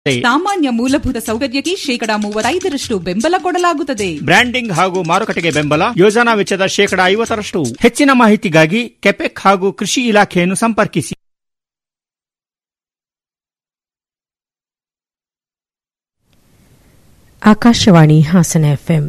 ಸಾಮಾನ್ಯ ಮೂಲಭೂತ ಸೌಕರ್ಯಕ್ಕೆ ಶೇಕಡಾ ಮೂವತ್ತೈದರಷ್ಟು ಬೆಂಬಲ ಕೊಡಲಾಗುತ್ತದೆ ಬ್ರ್ಯಾಂಡಿಂಗ್ ಹಾಗೂ ಮಾರುಕಟ್ಟೆಗೆ ಬೆಂಬಲ ಯೋಜನಾ ವೆಚ್ಚದ ಶೇಕಡಾ ಐವತ್ತರಷ್ಟು ಹೆಚ್ಚಿನ ಮಾಹಿತಿಗಾಗಿ ಕೆಪೆಕ್ ಹಾಗೂ ಕೃಷಿ ಇಲಾಖೆಯನ್ನು ಸಂಪರ್ಕಿಸಿ ಆಕಾಶವಾಣಿ ಹಾಸನ ಎಫ್ಎಂ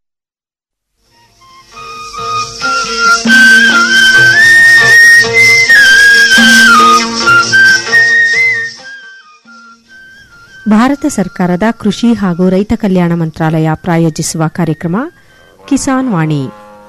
ಭಾರತ ಸರ್ಕಾರದ ಕೃಷಿ ಹಾಗೂ ರೈತ ಕಲ್ಯಾಣ ಮಂತ್ರಾಲಯ ಪ್ರಾಯೋಜಿಸುವ ಕಾರ್ಯಕ್ರಮ ಕಿಸಾನ್ ವಾಣಿ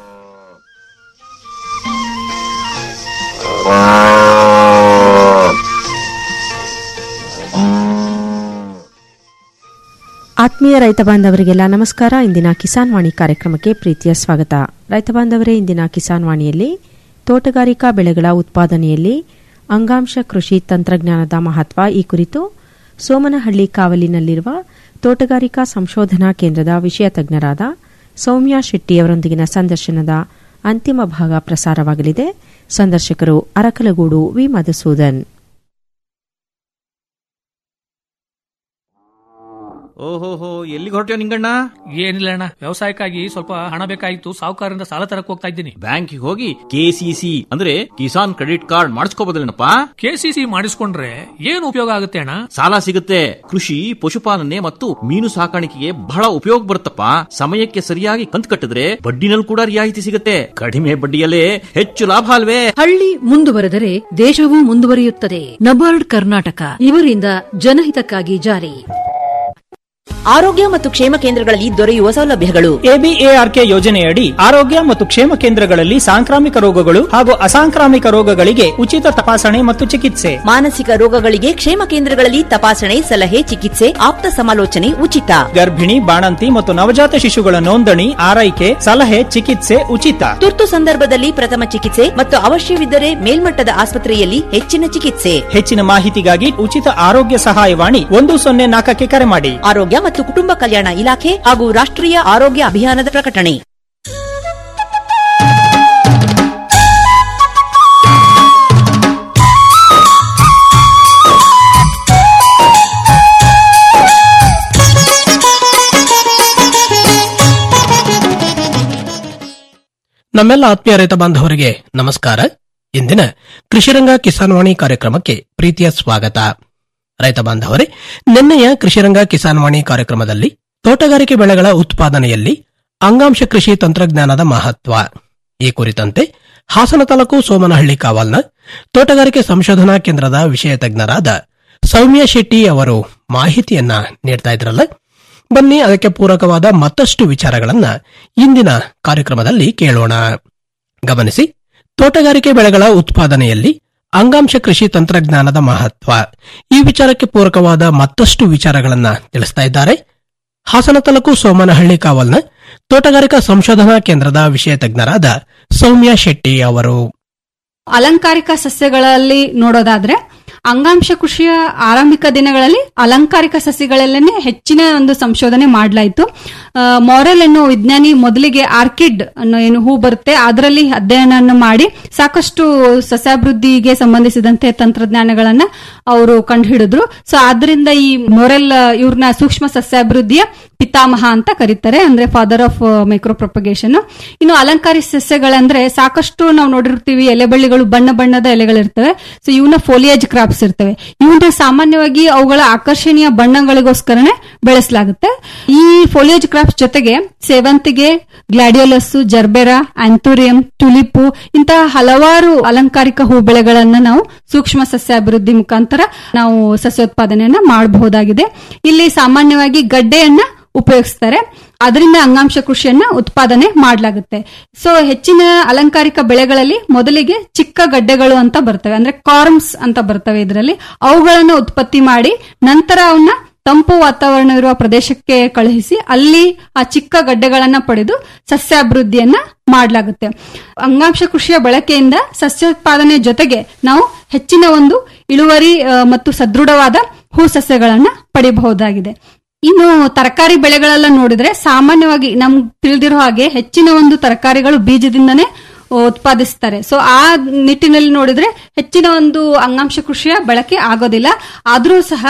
ಆತ್ಮೀಯ ರೈತ ಬಾಂಧವರಿಗೆಲ್ಲ ನಮಸ್ಕಾರ ಇಂದಿನ ಕಿಸಾನ್ ವಾಣಿ ಕಾರ್ಯಕ್ರಮಕ್ಕೆ ಪ್ರೀತಿಯ ಸ್ವಾಗತ ರೈತ ಬಾಂಧವರೇ ಇಂದಿನ ಕಿಸಾನ್ ವಾಣಿಯಲ್ಲಿ ತೋಟಗಾರಿಕಾ ಬೆಳೆಗಳ ಉತ್ಪಾದನೆಯಲ್ಲಿ ಅಂಗಾಂಶ ಕೃಷಿ ತಂತ್ರಜ್ಞಾನದ ಮಹತ್ವ ಈ ಕುರಿತು ಸೋಮನಹಳ್ಳಿ ಕಾವಲಿನಲ್ಲಿರುವ ತೋಟಗಾರಿಕಾ ಸಂಶೋಧನಾ ಕೇಂದ್ರದ ವಿಷಯ ತಜ್ಞರಾದ ಸೌಮ್ಯ ಶೆಟ್ಟಿಯವರೊಂದಿಗಿನ ಸಂದರ್ಶನದ ಅಂತಿಮ ಭಾಗ ಪ್ರಸಾರವಾಗಲಿದೆ ಸಂದರ್ಶಕರು ಅರಕಲಗೂಡು ವಿ ಮಧುಸೂದನ್ ಓಹೋಹೋ ಎಲ್ಲಿಗೆ ಹೊರಟ್ಯೋ ನಿಂಗಣ್ಣ ಏನಿಲ್ಲ ಅಣ್ಣ ವ್ಯವಸಾಯಕ್ಕಾಗಿ ಸ್ವಲ್ಪ ಹಣ ಬೇಕಾಗಿತ್ತು ಸಾಹುಕಾರರಿಂದ ಸಾಲ ತರಕ್ ಹೋಗ್ತಾ ಇದ್ದೀನಿ ಬ್ಯಾಂಕಿಗೆ ಹೋಗಿ ಕೆಸಿಸಿ ಅಂದ್ರೆ ಕಿಸಾನ್ ಕ್ರೆಡಿಟ್ ಕಾರ್ಡ್ ಮಾಡಿಸ್ಕೋಬೋದಲ್ಲೇನಪ್ಪ ಕೆಸಿಸಿ ಮಾಡಿಸ್ಕೊಂಡ್ರೆ ಏನು ಉಪಯೋಗ ಆಗುತ್ತೆ ಅಣ್ಣ ಸಾಲ ಸಿಗುತ್ತೆ ಕೃಷಿ ಪಶುಪಾಲನೆ ಮತ್ತು ಮೀನು ಸಾಕಾಣಿಕೆಗೆ ಬಹಳ ಉಪಯೋಗ ಬರುತ್ತಪ್ಪ ಸಮಯಕ್ಕೆ ಸರಿಯಾಗಿ ಕಂತು ಕಟ್ಟಿದ್ರೆ ಬಡ್ಡಿನಲ್ಲಿ ಕೂಡ ರಿಯಾಯಿತಿ ಸಿಗುತ್ತೆ ಕಡಿಮೆ ಬಡ್ಡಿಯಲ್ಲೇ ಹೆಚ್ಚು ಲಾಭ ಅಲ್ವೇ ಹಳ್ಳಿ ಮುಂದುವರೆದರೆ ದೇಶವೂ ಮುಂದುವರಿಯುತ್ತದೆ ನಬಾರ್ಡ್ ಕರ್ನಾಟಕ ಇವರಿಂದ ಜನಹಿತಕ್ಕಾಗಿ ಜಾರಿ ಆರೋಗ್ಯ ಮತ್ತು ಕ್ಷೇಮ ಕೇಂದ್ರಗಳಲ್ಲಿ ದೊರೆಯುವ ಸೌಲಭ್ಯಗಳು ಎಬಿಎಆರ್ಕೆ ಯೋಜನೆಯಡಿ ಆರೋಗ್ಯ ಮತ್ತು ಕ್ಷೇಮ ಕೇಂದ್ರಗಳಲ್ಲಿ ಸಾಂಕ್ರಾಮಿಕ ರೋಗಗಳು ಹಾಗೂ ಅಸಾಂಕ್ರಾಮಿಕ ರೋಗಗಳಿಗೆ ಉಚಿತ ತಪಾಸಣೆ ಮತ್ತು ಚಿಕಿತ್ಸೆ ಮಾನಸಿಕ ರೋಗಗಳಿಗೆ ಕ್ಷೇಮ ಕೇಂದ್ರಗಳಲ್ಲಿ ತಪಾಸಣೆ ಸಲಹೆ ಚಿಕಿತ್ಸೆ ಆಪ್ತ ಸಮಾಲೋಚನೆ ಉಚಿತ ಗರ್ಭಿಣಿ ಬಾಣಂತಿ ಮತ್ತು ನವಜಾತ ಶಿಶುಗಳ ನೋಂದಣಿ ಆರೈಕೆ ಸಲಹೆ ಚಿಕಿತ್ಸೆ ಉಚಿತ ತುರ್ತು ಸಂದರ್ಭದಲ್ಲಿ ಪ್ರಥಮ ಚಿಕಿತ್ಸೆ ಮತ್ತು ಅವಶ್ಯವಿದ್ದರೆ ಮೇಲ್ಮಟ್ಟದ ಆಸ್ಪತ್ರೆಯಲ್ಲಿ ಹೆಚ್ಚಿನ ಚಿಕಿತ್ಸೆ ಹೆಚ್ಚಿನ ಮಾಹಿತಿಗಾಗಿ ಉಚಿತ ಆರೋಗ್ಯ ಸಹಾಯವಾಣಿ ಒಂದು ಸೊನ್ನೆ ನಾಲ್ಕಕ್ಕೆ ಕರೆ ಮಾಡಿ ಆರೋಗ್ಯ ಮತ್ತು ಕುಟುಂಬ ಕಲ್ಯಾಣ ಇಲಾಖೆ ಹಾಗೂ ರಾಷ್ಟ್ರೀಯ ಆರೋಗ್ಯ ಅಭಿಯಾನದ ಪ್ರಕಟಣೆ ನಮ್ಮೆಲ್ಲ ಆತ್ಮೀಯ ರೈತ ಬಾಂಧವರಿಗೆ ನಮಸ್ಕಾರ ಇಂದಿನ ಕೃಷಿರಂಗ ಕಿಸಾನ್ ವಾಣಿ ಕಾರ್ಯಕ್ರಮಕ್ಕೆ ಪ್ರೀತಿಯ ಸ್ವಾಗತ ರೈತ ಬಾಂಧವರೇ ನಿನ್ನೆಯ ಕೃಷಿರಂಗ ಕಿಸಾನ್ ವಾಣಿ ಕಾರ್ಯಕ್ರಮದಲ್ಲಿ ತೋಟಗಾರಿಕೆ ಬೆಳೆಗಳ ಉತ್ಪಾದನೆಯಲ್ಲಿ ಅಂಗಾಂಶ ಕೃಷಿ ತಂತ್ರಜ್ಞಾನದ ಮಹತ್ವ ಈ ಕುರಿತಂತೆ ಹಾಸನ ತಾಲೂಕು ಸೋಮನಹಳ್ಳಿ ಕಾವಲ್ನ ತೋಟಗಾರಿಕೆ ಸಂಶೋಧನಾ ಕೇಂದ್ರದ ವಿಷಯ ತಜ್ಞರಾದ ಸೌಮ್ಯ ಶೆಟ್ಟಿ ಅವರು ಮಾಹಿತಿಯನ್ನ ನೀಡ್ತಾ ಇದ್ರಲ್ಲ ಬನ್ನಿ ಅದಕ್ಕೆ ಪೂರಕವಾದ ಮತ್ತಷ್ಟು ವಿಚಾರಗಳನ್ನ ಇಂದಿನ ಕಾರ್ಯಕ್ರಮದಲ್ಲಿ ಕೇಳೋಣ ಗಮನಿಸಿ ತೋಟಗಾರಿಕೆ ಬೆಳೆಗಳ ಉತ್ಪಾದನೆಯಲ್ಲಿ ಅಂಗಾಂಶ ಕೃಷಿ ತಂತ್ರಜ್ಞಾನದ ಮಹತ್ವ ಈ ವಿಚಾರಕ್ಕೆ ಪೂರಕವಾದ ಮತ್ತಷ್ಟು ವಿಚಾರಗಳನ್ನ ತಿಳಿಸ್ತಾ ಇದ್ದಾರೆ ಹಾಸನ ತಾಲೂಕು ಸೋಮನಹಳ್ಳಿ ಕಾವಲ್ನ ತೋಟಗಾರಿಕಾ ಸಂಶೋಧನಾ ಕೇಂದ್ರದ ವಿಷಯ ತಜ್ಞರಾದ ಸೌಮ್ಯ ಶೆಟ್ಟಿ ಅವರು ಅಲಂಕಾರಿಕ ಸಸ್ಯಗಳಲ್ಲಿ ನೋಡೋದಾದ್ರೆ ಅಂಗಾಂಶ ಕೃಷಿಯ ಆರಂಭಿಕ ದಿನಗಳಲ್ಲಿ ಅಲಂಕಾರಿಕ ಸಸ್ಯಗಳಲ್ಲೇನೆ ಹೆಚ್ಚಿನ ಒಂದು ಸಂಶೋಧನೆ ಮಾಡಲಾಯಿತು ಮಾರೆಲ್ ಅನ್ನೋ ವಿಜ್ಞಾನಿ ಮೊದಲಿಗೆ ಆರ್ಕಿಡ್ ಅನ್ನೋ ಏನು ಹೂ ಬರುತ್ತೆ ಅದರಲ್ಲಿ ಅಧ್ಯಯನ ಮಾಡಿ ಸಾಕಷ್ಟು ಸಸ್ಯಾಭಿವೃದ್ಧಿಗೆ ಸಂಬಂಧಿಸಿದಂತೆ ತಂತ್ರಜ್ಞಾನಗಳನ್ನ ಅವರು ಕಂಡುಹಿಡಿದ್ರು ಸೊ ಆದ್ರಿಂದ ಈ ಮೊರೆಲ್ ಇವ್ರನ್ನ ಸೂಕ್ಷ್ಮ ಸಸ್ಯಾಭಿವೃದ್ಧಿಯ ಪಿತಾಮಹ ಅಂತ ಕರೀತಾರೆ ಅಂದ್ರೆ ಫಾದರ್ ಆಫ್ ಮೈಕ್ರೋ ಪ್ರೊಪಗೇಷನ್ ಇನ್ನು ಅಲಂಕಾರಿ ಸಸ್ಯಗಳಂದ್ರೆ ಸಾಕಷ್ಟು ನಾವು ನೋಡಿರ್ತೀವಿ ಎಲೆಬಳ್ಳಿಗಳು ಬಣ್ಣ ಬಣ್ಣದ ಎಲೆಗಳಿರ್ತವೆ ಸೊ ಇವನ್ನ ಫೋಲಿಯೇಜ್ ಕ್ರಾಪ್ಸ್ ಇರ್ತವೆ ಇವನ್ನ ಸಾಮಾನ್ಯವಾಗಿ ಅವುಗಳ ಆಕರ್ಷಣೀಯ ಬಣ್ಣಗಳಿಗೋಸ್ಕರನೇ ಬೆಳೆಸಲಾಗುತ್ತೆ ಈ ಫೋಲಿಯೇಜ್ ಕ್ರಾಪ್ಸ್ ಜೊತೆಗೆ ಸೇವಂತಿಗೆ ಗ್ಲಾಡಿಯೋಲಸ್ ಜರ್ಬೆರಾ ಆಂಥೋರಿಯಂ ಟುಲಿಪು ಇಂತಹ ಹಲವಾರು ಅಲಂಕಾರಿಕ ಹೂ ಬೆಳೆಗಳನ್ನ ನಾವು ಸೂಕ್ಷ್ಮ ಸಸ್ಯಾಭಿವೃದ್ಧಿ ಮುಖಾಂತರ ನಾವು ಸಸ್ಯೋತ್ಪಾದನೆಯನ್ನ ಮಾಡಬಹುದಾಗಿದೆ ಇಲ್ಲಿ ಸಾಮಾನ್ಯವಾಗಿ ಗಡ್ಡೆಯನ್ನ ಉಪಯೋಗಿಸ್ತಾರೆ ಅದರಿಂದ ಅಂಗಾಂಶ ಕೃಷಿಯನ್ನ ಉತ್ಪಾದನೆ ಮಾಡಲಾಗುತ್ತೆ ಸೊ ಹೆಚ್ಚಿನ ಅಲಂಕಾರಿಕ ಬೆಳೆಗಳಲ್ಲಿ ಮೊದಲಿಗೆ ಚಿಕ್ಕ ಗಡ್ಡೆಗಳು ಅಂತ ಬರ್ತವೆ ಅಂದ್ರೆ ಕಾರ್ಮ್ಸ್ ಅಂತ ಬರ್ತವೆ ಇದರಲ್ಲಿ ಅವುಗಳನ್ನ ಉತ್ಪತ್ತಿ ಮಾಡಿ ನಂತರ ಅವನ್ನ ತಂಪು ವಾತಾವರಣವಿರುವ ಪ್ರದೇಶಕ್ಕೆ ಕಳುಹಿಸಿ ಅಲ್ಲಿ ಆ ಚಿಕ್ಕ ಗಡ್ಡೆಗಳನ್ನ ಪಡೆದು ಸಸ್ಯಾಭಿವೃದ್ಧಿಯನ್ನ ಮಾಡಲಾಗುತ್ತೆ ಅಂಗಾಂಶ ಕೃಷಿಯ ಬಳಕೆಯಿಂದ ಸಸ್ಯೋತ್ಪಾದನೆ ಜೊತೆಗೆ ನಾವು ಹೆಚ್ಚಿನ ಒಂದು ಇಳುವರಿ ಮತ್ತು ಸದೃಢವಾದ ಹೂ ಸಸ್ಯಗಳನ್ನ ಪಡೆಯಬಹುದಾಗಿದೆ ಇನ್ನು ತರಕಾರಿ ಬೆಳೆಗಳೆಲ್ಲ ನೋಡಿದ್ರೆ ಸಾಮಾನ್ಯವಾಗಿ ನಮ್ಗೆ ತಿಳಿದಿರೋ ಹಾಗೆ ಹೆಚ್ಚಿನ ಒಂದು ತರಕಾರಿಗಳು ಬೀಜದಿಂದನೇ ಉತ್ಪಾದಿಸ್ತಾರೆ ಸೊ ಆ ನಿಟ್ಟಿನಲ್ಲಿ ನೋಡಿದ್ರೆ ಹೆಚ್ಚಿನ ಒಂದು ಅಂಗಾಂಶ ಕೃಷಿಯ ಬಳಕೆ ಆಗೋದಿಲ್ಲ ಆದ್ರೂ ಸಹ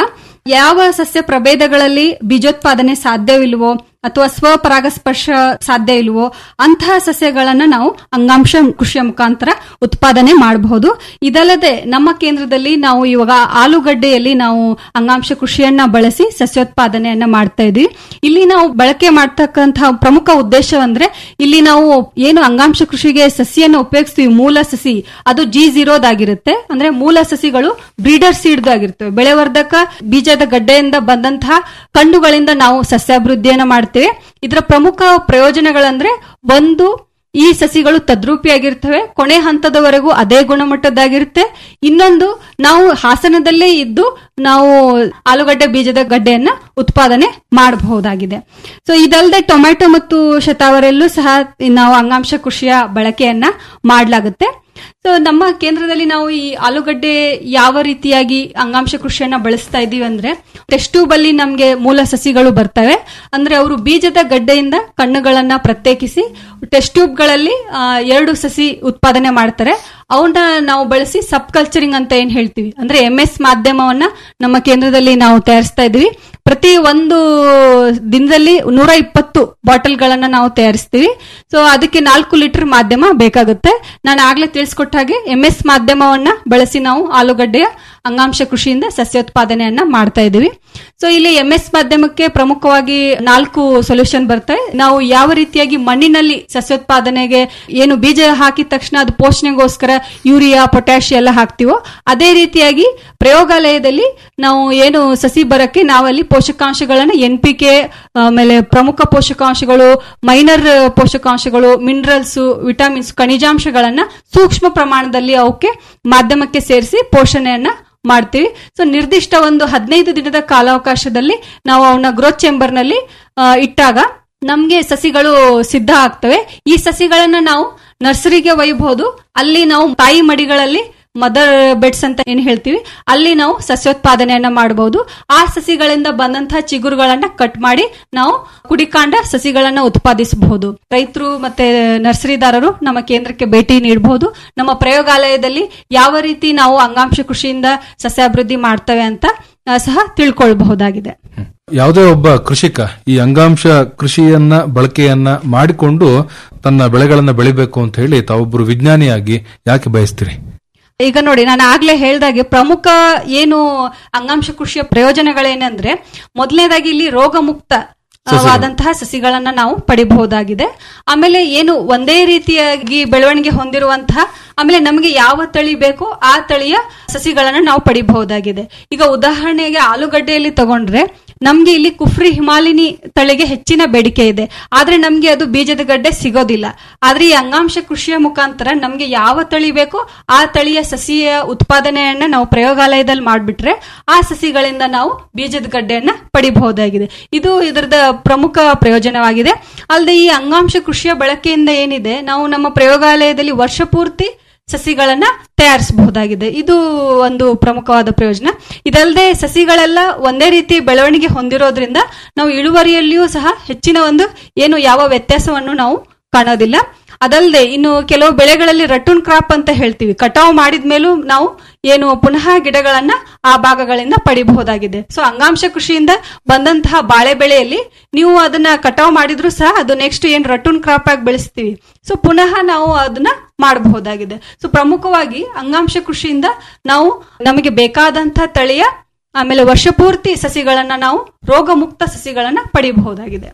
ಯಾವ ಸಸ್ಯ ಪ್ರಭೇದಗಳಲ್ಲಿ ಬೀಜೋತ್ಪಾದನೆ ಸಾಧ್ಯವಿಲ್ವೋ ಅಥವಾ ಸ್ವಪರಾಗಸ್ಪರ್ಶ ಸಾಧ್ಯ ಇಲ್ವೋ ಅಂತಹ ಸಸ್ಯಗಳನ್ನ ನಾವು ಅಂಗಾಂಶ ಕೃಷಿಯ ಮುಖಾಂತರ ಉತ್ಪಾದನೆ ಮಾಡಬಹುದು ಇದಲ್ಲದೆ ನಮ್ಮ ಕೇಂದ್ರದಲ್ಲಿ ನಾವು ಇವಾಗ ಆಲೂಗಡ್ಡೆಯಲ್ಲಿ ನಾವು ಅಂಗಾಂಶ ಕೃಷಿಯನ್ನ ಬಳಸಿ ಸಸ್ಯೋತ್ಪಾದನೆಯನ್ನ ಮಾಡ್ತಾ ಇದ್ವಿ ಇಲ್ಲಿ ನಾವು ಬಳಕೆ ಮಾಡ್ತಕ್ಕಂತಹ ಪ್ರಮುಖ ಉದ್ದೇಶ ಅಂದ್ರೆ ಇಲ್ಲಿ ನಾವು ಏನು ಅಂಗಾಂಶ ಕೃಷಿಗೆ ಸಸಿಯನ್ನು ಉಪಯೋಗಿಸ್ತೀವಿ ಮೂಲ ಸಸಿ ಅದು ಜಿ ಝೀರೋದಾಗಿರುತ್ತೆ ಅಂದ್ರೆ ಮೂಲ ಸಸಿಗಳು ಬ್ರೀಡರ್ ಸೀಡ್ ಆಗಿರ್ತವೆ ಬೆಳೆವರ್ಧಕ ಬೀಜದ ಗಡ್ಡೆಯಿಂದ ಬಂದಂತಹ ಕಂಡುಗಳಿಂದ ನಾವು ಸಸ್ಯಾಭಿವೃದ್ಧಿಯನ್ನ ಮಾಡ್ತೇವೆ ಇದರ ಪ್ರಮುಖ ಪ್ರಯೋಜನಗಳಂದ್ರೆ ಒಂದು ಈ ಸಸಿಗಳು ತದ್ರೂಪಿಯಾಗಿರ್ತವೆ ಕೊನೆ ಹಂತದವರೆಗೂ ಅದೇ ಗುಣಮಟ್ಟದ್ದಾಗಿರುತ್ತೆ ಇನ್ನೊಂದು ನಾವು ಹಾಸನದಲ್ಲೇ ಇದ್ದು ನಾವು ಆಲೂಗಡ್ಡೆ ಬೀಜದ ಗಡ್ಡೆಯನ್ನ ಉತ್ಪಾದನೆ ಮಾಡಬಹುದಾಗಿದೆ ಸೊ ಇದಲ್ಲದೆ ಟೊಮ್ಯಾಟೊ ಮತ್ತು ಶತಾವರಲ್ಲೂ ಸಹ ನಾವು ಅಂಗಾಂಶ ಕೃಷಿಯ ಬಳಕೆಯನ್ನ ಮಾಡಲಾಗುತ್ತೆ ಸೊ ನಮ್ಮ ಕೇಂದ್ರದಲ್ಲಿ ನಾವು ಈ ಆಲೂಗಡ್ಡೆ ಯಾವ ರೀತಿಯಾಗಿ ಅಂಗಾಂಶ ಕೃಷಿಯನ್ನ ಬಳಸ್ತಾ ಇದೀವಿ ಅಂದ್ರೆ ಟೆಸ್ಟ್ ಟ್ಯೂಬ್ ಅಲ್ಲಿ ನಮ್ಗೆ ಮೂಲ ಸಸಿಗಳು ಬರ್ತವೆ ಅಂದ್ರೆ ಅವರು ಬೀಜದ ಗಡ್ಡೆಯಿಂದ ಕಣ್ಣುಗಳನ್ನ ಪ್ರತ್ಯೇಕಿಸಿ ಟೆಸ್ಟ್ ಟ್ಯೂಬ್ ಗಳಲ್ಲಿ ಆ, ಎರಡು ಸಸಿ ಉತ್ಪಾದನೆ ಮಾಡ್ತಾರೆ ಅವನ್ನ ನಾವು ಬಳಸಿ ಸಬ್ ಕಲ್ಚರಿಂಗ್ ಅಂತ ಏನ್ ಹೇಳ್ತೀವಿ ಅಂದ್ರೆ ಎಂ ಎಸ್ ಮಾಧ್ಯಮವನ್ನ ನಮ್ಮ ಕೇಂದ್ರದಲ್ಲಿ ನಾವು ತಯಾರಿಸ್ತಾ ಇದ್ವಿ ಪ್ರತಿ ಒಂದು ದಿನದಲ್ಲಿ ನೂರ ಇಪ್ಪತ್ತು ಬಾಟಲ್ಗಳನ್ನ ನಾವು ತಯಾರಿಸ್ತೀವಿ ಸೊ ಅದಕ್ಕೆ ನಾಲ್ಕು ಲೀಟರ್ ಮಾಧ್ಯಮ ಬೇಕಾಗುತ್ತೆ ನಾನು ಆಗ್ಲೇ ತಿಳಿಸ್ಕೊಟ್ಟ ಹಾಗೆ ಎಂ ಎಸ್ ಮಾಧ್ಯಮವನ್ನ ಬಳಸಿ ನಾವು ಆಲೂಗಡ್ಡೆಯ ಅಂಗಾಂಶ ಕೃಷಿಯಿಂದ ಸಸ್ಯೋತ್ಪಾದನೆಯನ್ನ ಮಾಡ್ತಾ ಇದೀವಿ ಸೊ ಇಲ್ಲಿ ಎಂ ಎಸ್ ಮಾಧ್ಯಮಕ್ಕೆ ಪ್ರಮುಖವಾಗಿ ನಾಲ್ಕು ಸೊಲ್ಯೂಷನ್ ಬರ್ತವೆ ನಾವು ಯಾವ ರೀತಿಯಾಗಿ ಮಣ್ಣಿನಲ್ಲಿ ಸಸ್ಯೋತ್ಪಾದನೆಗೆ ಏನು ಬೀಜ ಹಾಕಿದ ತಕ್ಷಣ ಅದು ಪೋಷಣೆಗೋಸ್ಕರ ಯೂರಿಯಾ ಪೊಟ್ಯಾಶಿ ಎಲ್ಲ ಹಾಕ್ತಿವೋ ಅದೇ ರೀತಿಯಾಗಿ ಪ್ರಯೋಗಾಲಯದಲ್ಲಿ ನಾವು ಏನು ಸಸಿ ಬರಕ್ಕೆ ನಾವಲ್ಲಿ ಪೋಷಕಾಂಶಗಳನ್ನ ಎನ್ ಪಿ ಕೆ ಆಮೇಲೆ ಪ್ರಮುಖ ಪೋಷಕಾಂಶಗಳು ಮೈನರ್ ಪೋಷಕಾಂಶಗಳು ಮಿನರಲ್ಸ್ ವಿಟಮಿನ್ಸ್ ಖನಿಜಾಂಶಗಳನ್ನ ಸೂಕ್ಷ್ಮ ಪ್ರಮಾಣದಲ್ಲಿ ಅವಕ್ಕೆ ಮಾಧ್ಯಮಕ್ಕೆ ಸೇರಿಸಿ ಪೋಷಣೆಯನ್ನ ಮಾಡ್ತೀವಿ ಸೊ ನಿರ್ದಿಷ್ಟ ಒಂದು ಹದಿನೈದು ದಿನದ ಕಾಲಾವಕಾಶದಲ್ಲಿ ನಾವು ಅವನ್ನ ಗ್ರೋತ್ ಚೇಂಬರ್ ನಲ್ಲಿ ಆ, ಇಟ್ಟಾಗ ನಮ್ಗೆ ಸಸಿಗಳು ಸಿದ್ಧ ಆಗ್ತವೆ ಈ ಸಸಿಗಳನ್ನ ನಾವು ನರ್ಸರಿಗೆ ಒಯ್ಯಬಹುದು ಅಲ್ಲಿ ನಾವು ತಾಯಿ ಮಡಿಗಳಲ್ಲಿ ಮದರ್ ಬೆಡ್ಸ್ ಅಂತ ಏನ್ ಹೇಳ್ತೀವಿ ಅಲ್ಲಿ ನಾವು ಸಸ್ಯೋತ್ಪಾದನೆಯನ್ನ ಮಾಡಬಹುದು ಆ ಸಸಿಗಳಿಂದ ಬಂದಂತಹ ಚಿಗುರುಗಳನ್ನ ಕಟ್ ಮಾಡಿ ನಾವು ಕುಡಿಕಾಂಡ ಸಸಿಗಳನ್ನ ಉತ್ಪಾದಿಸಬಹುದು ರೈತರು ಮತ್ತೆ ನರ್ಸರಿದಾರರು ನಮ್ಮ ಕೇಂದ್ರಕ್ಕೆ ಭೇಟಿ ನೀಡಬಹುದು ನಮ್ಮ ಪ್ರಯೋಗಾಲಯದಲ್ಲಿ ಯಾವ ರೀತಿ ನಾವು ಅಂಗಾಂಶ ಕೃಷಿಯಿಂದ ಸಸ್ಯಾಭಿವೃದ್ಧಿ ಮಾಡ್ತೇವೆ ಅಂತ ಆ, ಸಹ ತಿಳ್ಕೊಳ್ಬಹುದಾಗಿದೆ ಯಾವುದೇ ಒಬ್ಬ ಕೃಷಿಕ ಈ ಅಂಗಾಂಶ ಕೃಷಿಯನ್ನ ಬಳಕೆಯನ್ನ ಮಾಡಿಕೊಂಡು ತನ್ನ ಬೆಳೆಗಳನ್ನ ಬೆಳಿಬೇಕು ಅಂತ ಹೇಳಿ ತಾವೊಬ್ಬರು ವಿಜ್ಞಾನಿಯಾಗಿ ಯಾಕೆ ಬಯಸ್ತೀರಿ ಈಗ ನೋಡಿ ನಾನು ಆಗ್ಲೇ ಹೇಳ್ದಾಗೆ ಪ್ರಮುಖ ಏನು ಅಂಗಾಂಶ ಕೃಷಿಯ ಪ್ರಯೋಜನಗಳೇನಂದ್ರೆ ಮೊದಲನೇದಾಗಿ ಇಲ್ಲಿ ರೋಗ ಮುಕ್ತ ವಾದಂತಹ ಸಸಿಗಳನ್ನ ನಾವು ಪಡಿಬಹುದಾಗಿದೆ ಆಮೇಲೆ ಏನು ಒಂದೇ ರೀತಿಯಾಗಿ ಬೆಳವಣಿಗೆ ಹೊಂದಿರುವಂತಹ ಆಮೇಲೆ ನಮಗೆ ಯಾವ ತಳಿ ಬೇಕೋ ಆ ತಳಿಯ ಸಸಿಗಳನ್ನ ನಾವು ಪಡಿಬಹುದಾಗಿದೆ ಈಗ ಉದಾಹರಣೆಗೆ ಆಲೂಗಡ್ಡೆಯಲ್ಲಿ ತಗೊಂಡ್ರೆ ನಮ್ಗೆ ಇಲ್ಲಿ ಕುಫ್ರಿ ಹಿಮಾಲಿನಿ ತಳಿಗೆ ಹೆಚ್ಚಿನ ಬೇಡಿಕೆ ಇದೆ ಆದ್ರೆ ನಮ್ಗೆ ಅದು ಬೀಜದ ಗಡ್ಡೆ ಸಿಗೋದಿಲ್ಲ ಆದ್ರೆ ಈ ಅಂಗಾಂಶ ಕೃಷಿಯ ಮುಖಾಂತರ ನಮ್ಗೆ ಯಾವ ತಳಿ ಬೇಕೋ ಆ ತಳಿಯ ಸಸಿಯ ಉತ್ಪಾದನೆಯನ್ನ ನಾವು ಪ್ರಯೋಗಾಲಯದಲ್ಲಿ ಮಾಡ್ಬಿಟ್ರೆ ಆ ಸಸಿಗಳಿಂದ ನಾವು ಬೀಜದ ಗಡ್ಡೆಯನ್ನ ಪಡಿಬಹುದಾಗಿದೆ ಇದು ಇದರದ ಪ್ರಮುಖ ಪ್ರಯೋಜನವಾಗಿದೆ ಅಲ್ಲದೆ ಈ ಅಂಗಾಂಶ ಕೃಷಿಯ ಬಳಕೆಯಿಂದ ಏನಿದೆ ನಾವು ನಮ್ಮ ಪ್ರಯೋಗಾಲಯದಲ್ಲಿ ವರ್ಷ ಪೂರ್ತಿ ಸಸಿಗಳನ್ನ ತಯಾರಿಸಬಹುದಾಗಿದೆ ಇದು ಒಂದು ಪ್ರಮುಖವಾದ ಪ್ರಯೋಜನ ಇದಲ್ಲದೆ ಸಸಿಗಳೆಲ್ಲ ಒಂದೇ ರೀತಿ ಬೆಳವಣಿಗೆ ಹೊಂದಿರೋದ್ರಿಂದ ನಾವು ಇಳುವರಿಯಲ್ಲಿಯೂ ಸಹ ಹೆಚ್ಚಿನ ಒಂದು ಏನು ಯಾವ ವ್ಯತ್ಯಾಸವನ್ನು ನಾವು ಕಾಣೋದಿಲ್ಲ ಅದಲ್ಲದೆ ಇನ್ನು ಕೆಲವು ಬೆಳೆಗಳಲ್ಲಿ ರಟೂನ್ ಕ್ರಾಪ್ ಅಂತ ಹೇಳ್ತೀವಿ ಕಟಾವು ಮಾಡಿದ ಮೇಲೂ ನಾವು ಏನು ಪುನಃ ಗಿಡಗಳನ್ನ ಆ ಭಾಗಗಳಿಂದ ಪಡಿಬಹುದಾಗಿದೆ ಸೊ ಅಂಗಾಂಶ ಕೃಷಿಯಿಂದ ಬಂದಂತಹ ಬಾಳೆ ಬೆಳೆಯಲ್ಲಿ ನೀವು ಅದನ್ನ ಕಟಾವು ಮಾಡಿದ್ರು ಸಹ ಅದು ನೆಕ್ಸ್ಟ್ ಏನ್ ರಟೂನ್ ಕ್ರಾಪ್ ಆಗಿ ಬೆಳೆಸ್ತೀವಿ ಸೊ ಪುನಃ ನಾವು ಅದನ್ನ ಮಾಡಬಹುದಾಗಿದೆ ಸೊ ಪ್ರಮುಖವಾಗಿ ಅಂಗಾಂಶ ಕೃಷಿಯಿಂದ ನಾವು ನಮಗೆ ಬೇಕಾದಂತಹ ತಳಿಯ ಆಮೇಲೆ ವರ್ಷ ಪೂರ್ತಿ ಸಸಿಗಳನ್ನ ನಾವು ರೋಗ ಮುಕ್ತ ಸಸಿಗಳನ್ನ ಪಡಿಬಹುದಾಗಿದೆ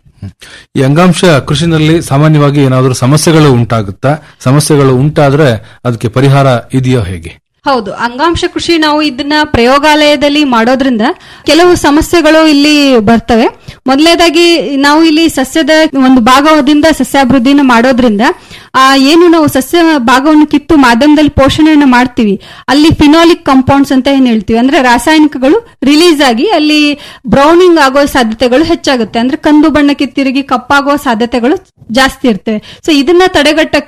ಈ ಅಂಗಾಂಶ ಕೃಷಿನಲ್ಲಿ ಸಾಮಾನ್ಯವಾಗಿ ಏನಾದರೂ ಸಮಸ್ಯೆಗಳು ಉಂಟಾಗುತ್ತಾ ಸಮಸ್ಯೆಗಳು ಉಂಟಾದ್ರೆ ಅದಕ್ಕೆ ಪರಿಹಾರ ಇದೆಯೋ ಹೇಗೆ ಹೌದು ಅಂಗಾಂಶ ಕೃಷಿ ನಾವು ಇದನ್ನ ಪ್ರಯೋಗಾಲಯದಲ್ಲಿ ಮಾಡೋದ್ರಿಂದ ಕೆಲವು ಸಮಸ್ಯೆಗಳು ಇಲ್ಲಿ ಬರ್ತವೆ ಮೊದಲನೇದಾಗಿ ನಾವು ಇಲ್ಲಿ ಸಸ್ಯದ ಒಂದು ಭಾಗದಿಂದ ಸಸ್ಯಾಭಿವೃದ್ಧಿನ ಮಾಡೋದ್ರಿಂದ ಆ ಏನು ನಾವು ಸಸ್ಯ ಭಾಗವನ್ನು ಕಿತ್ತು ಮಾಧ್ಯಮದಲ್ಲಿ ಪೋಷಣೆಯನ್ನು ಮಾಡ್ತೀವಿ ಅಲ್ಲಿ ಫಿನಾಲಿಕ್ ಕಾಂಪೌಂಡ್ಸ್ ಅಂತ ಏನ್ ಹೇಳ್ತೀವಿ ಅಂದ್ರೆ ರಾಸಾಯನಿಕಗಳು ರಿಲೀಸ್ ಆಗಿ ಅಲ್ಲಿ ಬ್ರೌನಿಂಗ್ ಆಗೋ ಸಾಧ್ಯತೆಗಳು ಹೆಚ್ಚಾಗುತ್ತೆ ಅಂದ್ರೆ ಕಂದು ಬಣ್ಣಕ್ಕೆ ತಿರುಗಿ ಕಪ್ಪಾಗುವ ಸಾಧ್ಯತೆಗಳು ಜಾಸ್ತಿ ಇರ್ತವೆ ಸೊ ಇದನ್ನ ತಡೆಗಟ್ಟಕ್ಕೆ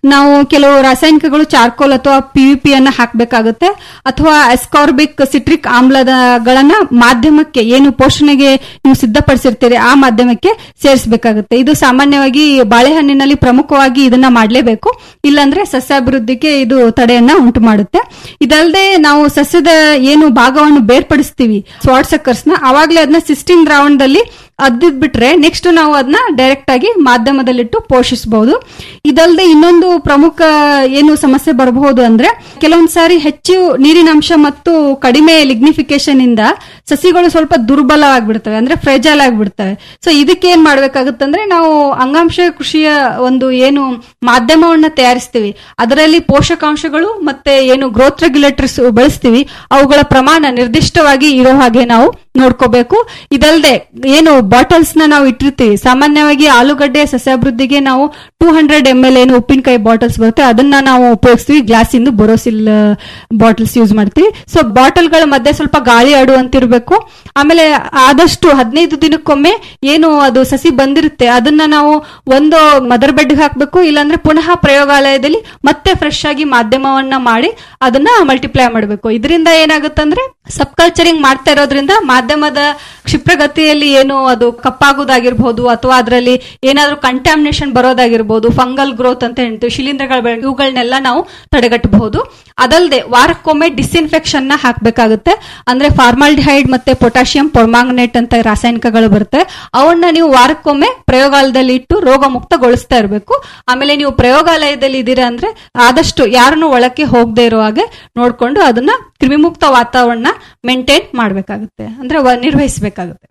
ನಾವು ಕೆಲವು ರಾಸಾಯನಿಕಗಳು ಚಾರ್ಕೋಲ್ ಅಥವಾ ಪಿವಿಪಿ ಅನ್ನ ಹಾಕಬೇಕಾಗುತ್ತೆ ಅಥವಾ ಎಸ್ಕಾರ್ಬಿಕ್ ಸಿಟ್ರಿಕ್ ಆಮ್ಲಗಳನ್ನ ಮಾಧ್ಯಮಕ್ಕೆ ಏನು ಪೋಷಣೆಗೆ ನೀವು ಸಿದ್ಧಪಡಿಸಿರ್ತೀರಿ ಆ ಮಾಧ್ಯಮಕ್ಕೆ ಸೇರಿಸಬೇಕಾಗುತ್ತೆ ಇದು ಸಾಮಾನ್ಯವಾಗಿ ಬಾಳೆಹಣ್ಣಿನಲ್ಲಿ ಪ್ರಮುಖವಾಗಿ ಇದನ್ನ ಮಾಡಲೇಬೇಕು ಇಲ್ಲಾಂದ್ರೆ ಸಸ್ಯಾಭಿವೃದ್ಧಿಗೆ ಇದು ತಡೆಯನ್ನ ಉಂಟು ಮಾಡುತ್ತೆ ಇದಲ್ಲದೆ ನಾವು ಸಸ್ಯದ ಏನು ಭಾಗವನ್ನು ಬೇರ್ಪಡಿಸ್ತೀವಿ ಸ್ವಾಟ್ ಸಕ್ಕರ್ಸ್ ನ ಅವಾಗಲೇ ಅದನ್ನ ಸಿಸ್ಟಿನ್ ದ್ರಾವಣದಲ್ಲಿ ಅದ್ದಿದ್ ಬಿಟ್ರೆ ನೆಕ್ಸ್ಟ್ ನಾವು ಅದನ್ನ ಡೈರೆಕ್ಟ್ ಆಗಿ ಮಾಧ್ಯಮದಲ್ಲಿಟ್ಟು ಪೋಷಿಸಬಹುದು ಇದಲ್ಲದೆ ಇನ್ನೊಂದು ಪ್ರಮುಖ ಏನು ಸಮಸ್ಯೆ ಬರಬಹುದು ಅಂದ್ರೆ ಕೆಲವೊಂದ್ ಸಾರಿ ಹೆಚ್ಚು ನೀರಿನ ಅಂಶ ಮತ್ತು ಕಡಿಮೆ ಲಿಗ್ನಿಫಿಕೇಶನ್ ಇಂದ ಸಸಿಗಳು ಸ್ವಲ್ಪ ದುರ್ಬಲ ಆಗ್ಬಿಡ್ತವೆ ಅಂದ್ರೆ ಫ್ರೆಜಲ್ ಆಗ್ಬಿಡ್ತವೆ ಸೊ ಇದಕ್ಕೆ ಏನ್ ಮಾಡ್ಬೇಕಾಗುತ್ತಂದ್ರೆ ನಾವು ಅಂಗಾಂಶ ಕೃಷಿಯ ಒಂದು ಏನು ಮಾಧ್ಯಮವನ್ನ ತಯಾರಿಸ್ತೀವಿ ಅದರಲ್ಲಿ ಪೋಷಕಾಂಶಗಳು ಮತ್ತೆ ಏನು ಗ್ರೋತ್ ರೆಗ್ಯುಲೇಟರ್ಸ್ ಬಳಸ್ತೀವಿ ಅವುಗಳ ಪ್ರಮಾಣ ನಿರ್ದಿಷ್ಟವಾಗಿ ಇರೋ ಹಾಗೆ ನಾವು ನೋಡ್ಕೋಬೇಕು ಇದಲ್ಲದೆ ಏನು ಬಾಟಲ್ಸ್ ನ ನಾವು ಇಟ್ಟಿರ್ತೀವಿ ಸಾಮಾನ್ಯವಾಗಿ ಆಲೂಗಡ್ಡೆ ಸಸ್ಯಾಭಿವೃದ್ಧಿಗೆ ನಾವು ಟೂ ಹಂಡ್ರೆಡ್ ಎಂ ಎಲ್ ಏನು ಉಪ್ಪಿನಕಾಯಿ ಬಾಟಲ್ಸ್ ಬರುತ್ತೆ ಅದನ್ನ ನಾವು ಉಪಯೋಗಿಸ್ತೀವಿ ಗ್ಲಾಸ್ ಇಂದು ಬೊರೋಸಿಲ್ ಬಾಟಲ್ಸ್ ಯೂಸ್ ಮಾಡ್ತೀವಿ ಸೊ ಬಾಟಲ್ಗಳ ಮಧ್ಯೆ ಸ್ವಲ್ಪ ಗಾಳಿ ಆಡುವಂತಿರ್ಬೇಕು ಆಮೇಲೆ ಆದಷ್ಟು ಹದಿನೈದು ದಿನಕ್ಕೊಮ್ಮೆ ಏನು ಅದು ಸಸಿ ಬಂದಿರುತ್ತೆ ಅದನ್ನ ನಾವು ಒಂದು ಮದರ್ ಬೆಡ್ ಹಾಕ್ಬೇಕು ಇಲ್ಲಾಂದ್ರೆ ಪುನಃ ಪ್ರಯೋಗಾಲಯದಲ್ಲಿ ಮತ್ತೆ ಫ್ರೆಶ್ ಆಗಿ ಮಾಧ್ಯಮವನ್ನ ಮಾಡಿ ಅದನ್ನ ಮಲ್ಟಿಪ್ಲೈ ಮಾಡಬೇಕು ಇದರಿಂದ ಏನಾಗುತ್ತಂದ್ರೆ ಸಬ್ ಕಲ್ಚರಿಂಗ್ ಮಾಡ್ತಾ ಇರೋದ್ರಿಂದ ಮಾಧ್ಯಮದ ಕ್ಷಿಪ್ರಗತಿಯಲ್ಲಿ ಏನು ಅದು ಕಪ್ಪಾಗೋದಾಗಿರ್ಬೋದು ಅಥವಾ ಅದರಲ್ಲಿ ಏನಾದ್ರೂ ಕಂಟಾಮಿನೇಷನ್ ಬರೋದಾಗಿರ್ಬೋದು ಫಂಗಲ್ ಗ್ರೋತ್ ಅಂತ ಹೇಳ್ತೀವಿ ಶಿಲೀಂಧ್ರಗಳ ಬೆಳೆ ಇವುಗಳನ್ನೆಲ್ಲ ನಾವು ತಡೆಗಟ್ಟಬಹುದು ಅದಲ್ಲದೆ ವಾರಕ್ಕೊಮ್ಮೆ ಡಿಸ್ಇನ್ಫೆಕ್ಷನ್ ನ ಹಾಕ್ಬೇಕಾಗುತ್ತೆ ಅಂದ್ರೆ ಫಾರ್ಮಾಲ್ಡಿಹೈಡ್ ಮತ್ತೆ ಪೊಟ್ಯಾಷಿಯಂ ಪೊರ್ಮಾಂಗನೇಟ್ ಅಂತ ರಾಸಾಯನಿಕಗಳು ಬರುತ್ತೆ ಅವನ್ನ ನೀವು ವಾರಕ್ಕೊಮ್ಮೆ ಪ್ರಯೋಗಾಲಯದಲ್ಲಿ ಇಟ್ಟು ರೋಗ ಮುಕ್ತಗೊಳಿಸ್ತಾ ಇರಬೇಕು ಆಮೇಲೆ ನೀವು ಪ್ರಯೋಗಾಲಯದಲ್ಲಿ ಇದ್ದೀರಾ ಅಂದ್ರೆ ಆದಷ್ಟು ಯಾರನ್ನು ಒಳಕ್ಕೆ ಹೋಗದೆ ಇರೋ ಹಾಗೆ ನೋಡ್ಕೊಂಡು ಅದನ್ನ ಕ್ರಿಮಿಮುಕ್ತ ವಾತಾವರಣ ಮೇಂಟೈನ್ ಮಾಡಬೇಕಾಗುತ್ತೆ ಅಂದ್ರೆ ವ- ನಿರ್ವಹಿಸಬೇಕಾಗುತ್ತೆ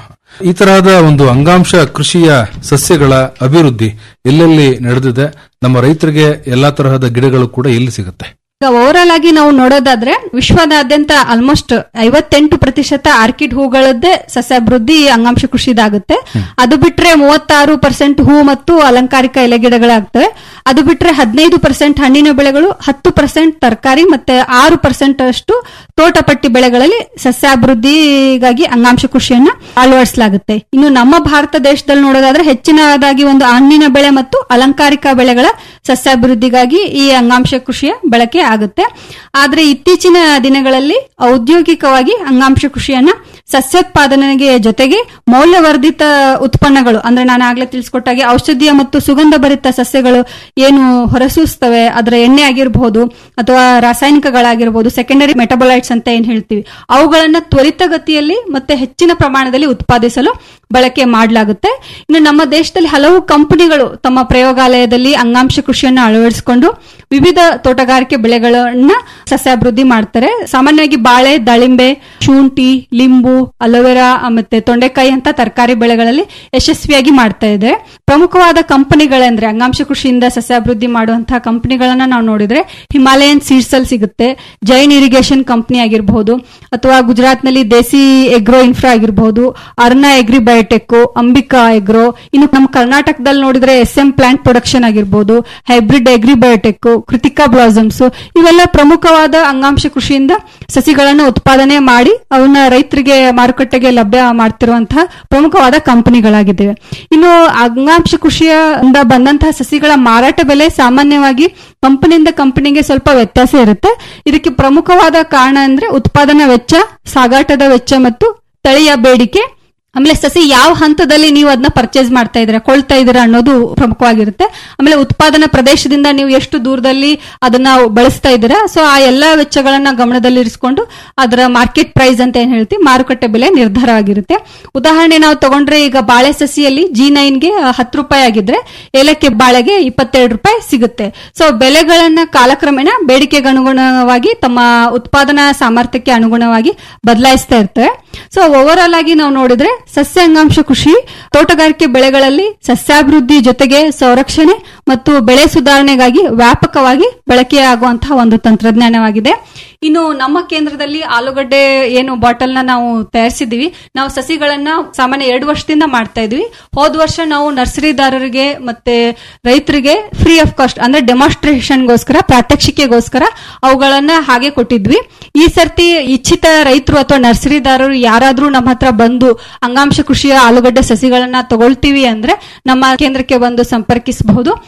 ಈ ತರಹದ ಒಂದು ಅಂಗಾಂಶ ಕೃಷಿಯ ಸಸ್ಯಗಳ ಅಭಿವೃದ್ಧಿ ಎಲ್ಲೆಲ್ಲಿ ನಡೆದಿದೆ ನಮ್ಮ ರೈತರಿಗೆ ಎಲ್ಲಾ ತರಹದ ಗಿಡಗಳು ಕೂಡ ಎಲ್ಲಿ ಸಿಗುತ್ತೆ ಈಗ ಓವರಾಲ್ ಆಗಿ ನಾವು ನೋಡೋದಾದ್ರೆ ವಿಶ್ವದಾದ್ಯಂತ ಆಲ್ಮೋಸ್ಟ್ ಐವತ್ತೆಂಟು ಪ್ರತಿಶತ ಆರ್ಕಿಡ್ ಹೂಗಳದ್ದೇ ಸಸ್ಯಾಭಿವೃದ್ಧಿ ಅಂಗಾಂಶ ಕೃಷಿದಾಗುತ್ತೆ ಅದು ಬಿಟ್ರೆ ಮೂವತ್ತಾರು ಪರ್ಸೆಂಟ್ ಹೂ ಮತ್ತು ಅಲಂಕಾರಿಕ ಎಲೆಗಿಡಗಳಾಗ್ತವೆ ಅದು ಬಿಟ್ರೆ ಹದಿನೈದು ಪರ್ಸೆಂಟ್ ಹಣ್ಣಿನ ಬೆಳೆಗಳು ಹತ್ತು ಪರ್ಸೆಂಟ್ ತರಕಾರಿ ಮತ್ತೆ ಆರು ಪರ್ಸೆಂಟ್ ಅಷ್ಟು ತೋಟಪಟ್ಟಿ ಬೆಳೆಗಳಲ್ಲಿ ಸಸ್ಯಾಭಿವೃದ್ಧಿಗಾಗಿ ಅಂಗಾಂಶ ಕೃಷಿಯನ್ನ ಅಳವಡಿಸಲಾಗುತ್ತೆ ಇನ್ನು ನಮ್ಮ ಭಾರತ ದೇಶದಲ್ಲಿ ನೋಡೋದಾದ್ರೆ ಹೆಚ್ಚಿನದಾಗಿ ಒಂದು ಹಣ್ಣಿನ ಬೆಳೆ ಮತ್ತು ಅಲಂಕಾರಿಕ ಬೆಳೆಗಳ ಸಸ್ಯಾಭಿವೃದ್ಧಿಗಾಗಿ ಈ ಅಂಗಾಂಶ ಕೃಷಿಯ ಬಳಕೆ ಆಗುತ್ತೆ ಆದ್ರೆ ಇತ್ತೀಚಿನ ದಿನಗಳಲ್ಲಿ ಔದ್ಯೋಗಿಕವಾಗಿ ಅಂಗಾಂಶ ಕೃಷಿಯನ್ನ ಸಸ್ಯೋತ್ಪಾದನೆಗೆ ಜೊತೆಗೆ ಮೌಲ್ಯವರ್ಧಿತ ಉತ್ಪನ್ನಗಳು ಅಂದ್ರೆ ನಾನು ಆಗ್ಲೇ ತಿಳಿಸ್ಕೊಟ್ಟಾಗೆ ಔಷಧೀಯ ಮತ್ತು ಸುಗಂಧ ಭರಿತ ಸಸ್ಯಗಳು ಏನು ಹೊರಸೂಸ್ತವೆ ಅದರ ಎಣ್ಣೆ ಆಗಿರಬಹುದು ಅಥವಾ ರಾಸಾಯನಿಕಗಳಾಗಿರ್ಬೋದು ಸೆಕೆಂಡರಿ ಮೆಟಬಲೈಟ್ಸ್ ಅಂತ ಏನ್ ಹೇಳ್ತೀವಿ ಅವುಗಳನ್ನ ತ್ವರಿತಗತಿಯಲ್ಲಿ ಮತ್ತೆ ಹೆಚ್ಚಿನ ಪ್ರಮಾಣದಲ್ಲಿ ಉತ್ಪಾದಿಸಲು ಬಳಕೆ ಮಾಡಲಾಗುತ್ತೆ ಇನ್ನು ನಮ್ಮ ದೇಶದಲ್ಲಿ ಹಲವು ಕಂಪನಿಗಳು ತಮ್ಮ ಪ್ರಯೋಗಾಲಯದಲ್ಲಿ ಅಂಗಾಂಶ ಕೃಷಿಯನ್ನು ಅಳವಡಿಸಿಕೊಂಡು ವಿವಿಧ ತೋಟಗಾರಿಕೆ ಬೆಳೆಗಳನ್ನ ಸಸ್ಯಾಭಿವೃದ್ಧಿ ಮಾಡ್ತಾರೆ ಸಾಮಾನ್ಯವಾಗಿ ಬಾಳೆ ದಾಳಿಂಬೆ ಶುಂಠಿ ಲಿಂಬು ಅಲೋವೆರಾ ಮತ್ತೆ ತೊಂಡೆಕಾಯಿ ಅಂತ ತರಕಾರಿ ಬೆಳೆಗಳಲ್ಲಿ ಯಶಸ್ವಿಯಾಗಿ ಮಾಡ್ತಾ ಇದೆ ಪ್ರಮುಖವಾದ ಕಂಪನಿಗಳಂದ್ರೆ ಅಂಗಾಂಶ ಕೃಷಿಯಿಂದ ಸಸ್ಯಾಭಿವೃದ್ಧಿ ಮಾಡುವಂತಹ ಕಂಪನಿಗಳನ್ನ ನಾವು ನೋಡಿದ್ರೆ ಹಿಮಾಲಯನ್ ಸೀಡ್ಸ್ ಅಲ್ಲಿ ಸಿಗುತ್ತೆ ಜೈನ್ ಇರಿಗೇಷನ್ ಕಂಪನಿ ಆಗಿರಬಹುದು ಅಥವಾ ಗುಜರಾತ್ ನಲ್ಲಿ ದೇಸಿ ಎಗ್ರೋ ಇನ್ಫ್ರಾ ಆಗಿರಬಹುದು Arna agri biotech Ambika agro ಇನ್ನು ನಮ್ಮ ಕರ್ನಾಟಕದಲ್ಲಿ ನೋಡಿದ್ರೆ ಎಸ್ ಎಂ ಪ್ಲಾಂಟ್ ಪ್ರೊಡಕ್ಷನ್ ಆಗಿರ್ಬೋದು hybrid agri biotech Krithika blossoms ಇವೆಲ್ಲ ಪ್ರಮುಖವಾದ ಅಂಗಾಂಶ ಕೃಷಿಯಿಂದ ಸಸಿಗಳನ್ನ ಉತ್ಪಾದನೆ ಮಾಡಿ ಅವನ್ನ ರೈತರಿಗೆ ಮಾರುಕಟ್ಟೆಗೆ ಲಭ್ಯ ಮಾಡ್ತಿರುವಂತಹ ಪ್ರಮುಖವಾದ ಕಂಪನಿಗಳಾಗಿದ್ದಾವೆ ಇನ್ನು ಅಂಗಾಂಶ ಕೃಷಿಯಿಂದ ಬಂದಂತಹ ಸಸಿಗಳ ಮಾರಾಟ ಬೆಲೆ ಸಾಮಾನ್ಯವಾಗಿ ಕಂಪನಿಯಿಂದ ಕಂಪನಿಗೆ ಸ್ವಲ್ಪ ವ್ಯತ್ಯಾಸ ಇರುತ್ತೆ ಇದಕ್ಕೆ ಪ್ರಮುಖವಾದ ಕಾರಣ ಅಂದ್ರೆ ಉತ್ಪಾದನಾ ವೆಚ್ಚ ಸಾಗಾಟದ ವೆಚ್ಚ ಮತ್ತು ತಳಿಯ ಬೇಡಿಕೆ ಆಮೇಲೆ ಸಸಿ ಯಾವ ಹಂತದಲ್ಲಿ ನೀವು ಅದನ್ನ ಪರ್ಚೇಸ್ ಮಾಡ್ತಾ ಇದ್ದೀರಾ ಕೊಳ್ತಾ ಇದ್ದೀರಾ ಅನ್ನೋದು ಪ್ರಮುಖವಾಗಿರುತ್ತೆ ಆಮೇಲೆ ಉತ್ಪಾದನಾ ಪ್ರದೇಶದಿಂದ ನೀವು ಎಷ್ಟು ದೂರದಲ್ಲಿ ಅದನ್ನ ಬಳಸ್ತಾ ಇದ್ದೀರಾ ಸೊ ಆ ಎಲ್ಲಾ ವೆಚ್ಚಗಳನ್ನ ಗಮನದಲ್ಲಿರಿಸಿಕೊಂಡು ಅದರ ಮಾರ್ಕೆಟ್ ಪ್ರೈಸ್ ಅಂತ ಏನ್ ಹೇಳ್ತೀವಿ ಮಾರುಕಟ್ಟೆ ಬೆಲೆ ನಿರ್ಧಾರ ಆಗಿರುತ್ತೆ ಉದಾಹರಣೆ ನಾವು ತಗೊಂಡ್ರೆ ಈಗ ಬಾಳೆ ಸಸಿಯಲ್ಲಿ ಜಿ ನೈನ್ಗೆ ಹತ್ತು ರೂಪಾಯಿ ಆಗಿದ್ರೆ ಏಲಕ್ಕಿ ಬಾಳೆಗೆ ಇಪ್ಪತ್ತೆರಡು ರೂಪಾಯಿ ಸಿಗುತ್ತೆ ಸೊ ಬೆಲೆಗಳನ್ನ ಕಾಲಕ್ರಮೇಣ ಬೇಡಿಕೆಗೆ ಅನುಗುಣವಾಗಿ ತಮ್ಮ ಉತ್ಪಾದನಾ ಸಾಮರ್ಥ್ಯಕ್ಕೆ ಅನುಗುಣವಾಗಿ ಬದಲಾಯಿಸ್ತಾ ಇರ್ತವೆ ಸೊ ಓವರ್ ಆಲ್ ಆಗಿ ನಾವು ನೋಡಿದ್ರೆ ಸಸ್ಯ ಅಂಗಾಂಶ ಕೃಷಿ ತೋಟಗಾರಿಕೆ ಬೆಳೆಗಳಲ್ಲಿ ಸಸ್ಯಾಭಿವೃದ್ಧಿ ಜೊತೆಗೆ ಸಂರಕ್ಷಣೆ ಮತ್ತು ಬೆಳೆ ಸುಧಾರಣೆಗಾಗಿ ವ್ಯಾಪಕವಾಗಿ ಬಳಕೆಯಾಗುವಂತಹ ಒಂದು ತಂತ್ರಜ್ಞಾನವಾಗಿದೆ ಇನ್ನು ನಮ್ಮ ಕೇಂದ್ರದಲ್ಲಿ ಆಲೂಗಡ್ಡೆ ಏನು ಬಾಟಲ್ ನ ನಾವು ತಯಾರಿಸಿದೀವಿ ನಾವು ಸಸಿಗಳನ್ನ ಸಾಮಾನ್ಯ ಎರಡು ವರ್ಷದಿಂದ ಮಾಡ್ತಾ ಇದ್ವಿ ಹೋದ ವರ್ಷ ನಾವು ನರ್ಸರಿದಾರರಿಗೆ ಮತ್ತೆ ರೈತರಿಗೆ ಫ್ರೀ ಆಫ್ ಕಾಸ್ಟ್ ಅಂದ್ರೆ ಡೆಮಾನ್ಸ್ಟ್ರೇಷನ್ಗೋಸ್ಕರ ಪ್ರಾತ್ಯಕ್ಷಿಕೆಗೋಸ್ಕರ ಅವುಗಳನ್ನ ಹಾಗೆ ಕೊಟ್ಟಿದ್ವಿ ಈ ಸರ್ತಿ ಇಚ್ಛಿತ ರೈತರು ಅಥವಾ ನರ್ಸರಿದಾರರು ಯಾರಾದ್ರೂ ನಮ್ಮ ಹತ್ರ ಬಂದು ಅಂಗಾಂಶ ಕೃಷಿಯ ಆಲೂಗಡ್ಡೆ ಸಸಿಗಳನ್ನ ತಗೊಳ್ತೀವಿ ಅಂದ್ರೆ ನಮ್ಮ ಕೇಂದ್ರಕ್ಕೆ ಬಂದು ಸಂಪರ್ಕಿಸಬಹುದು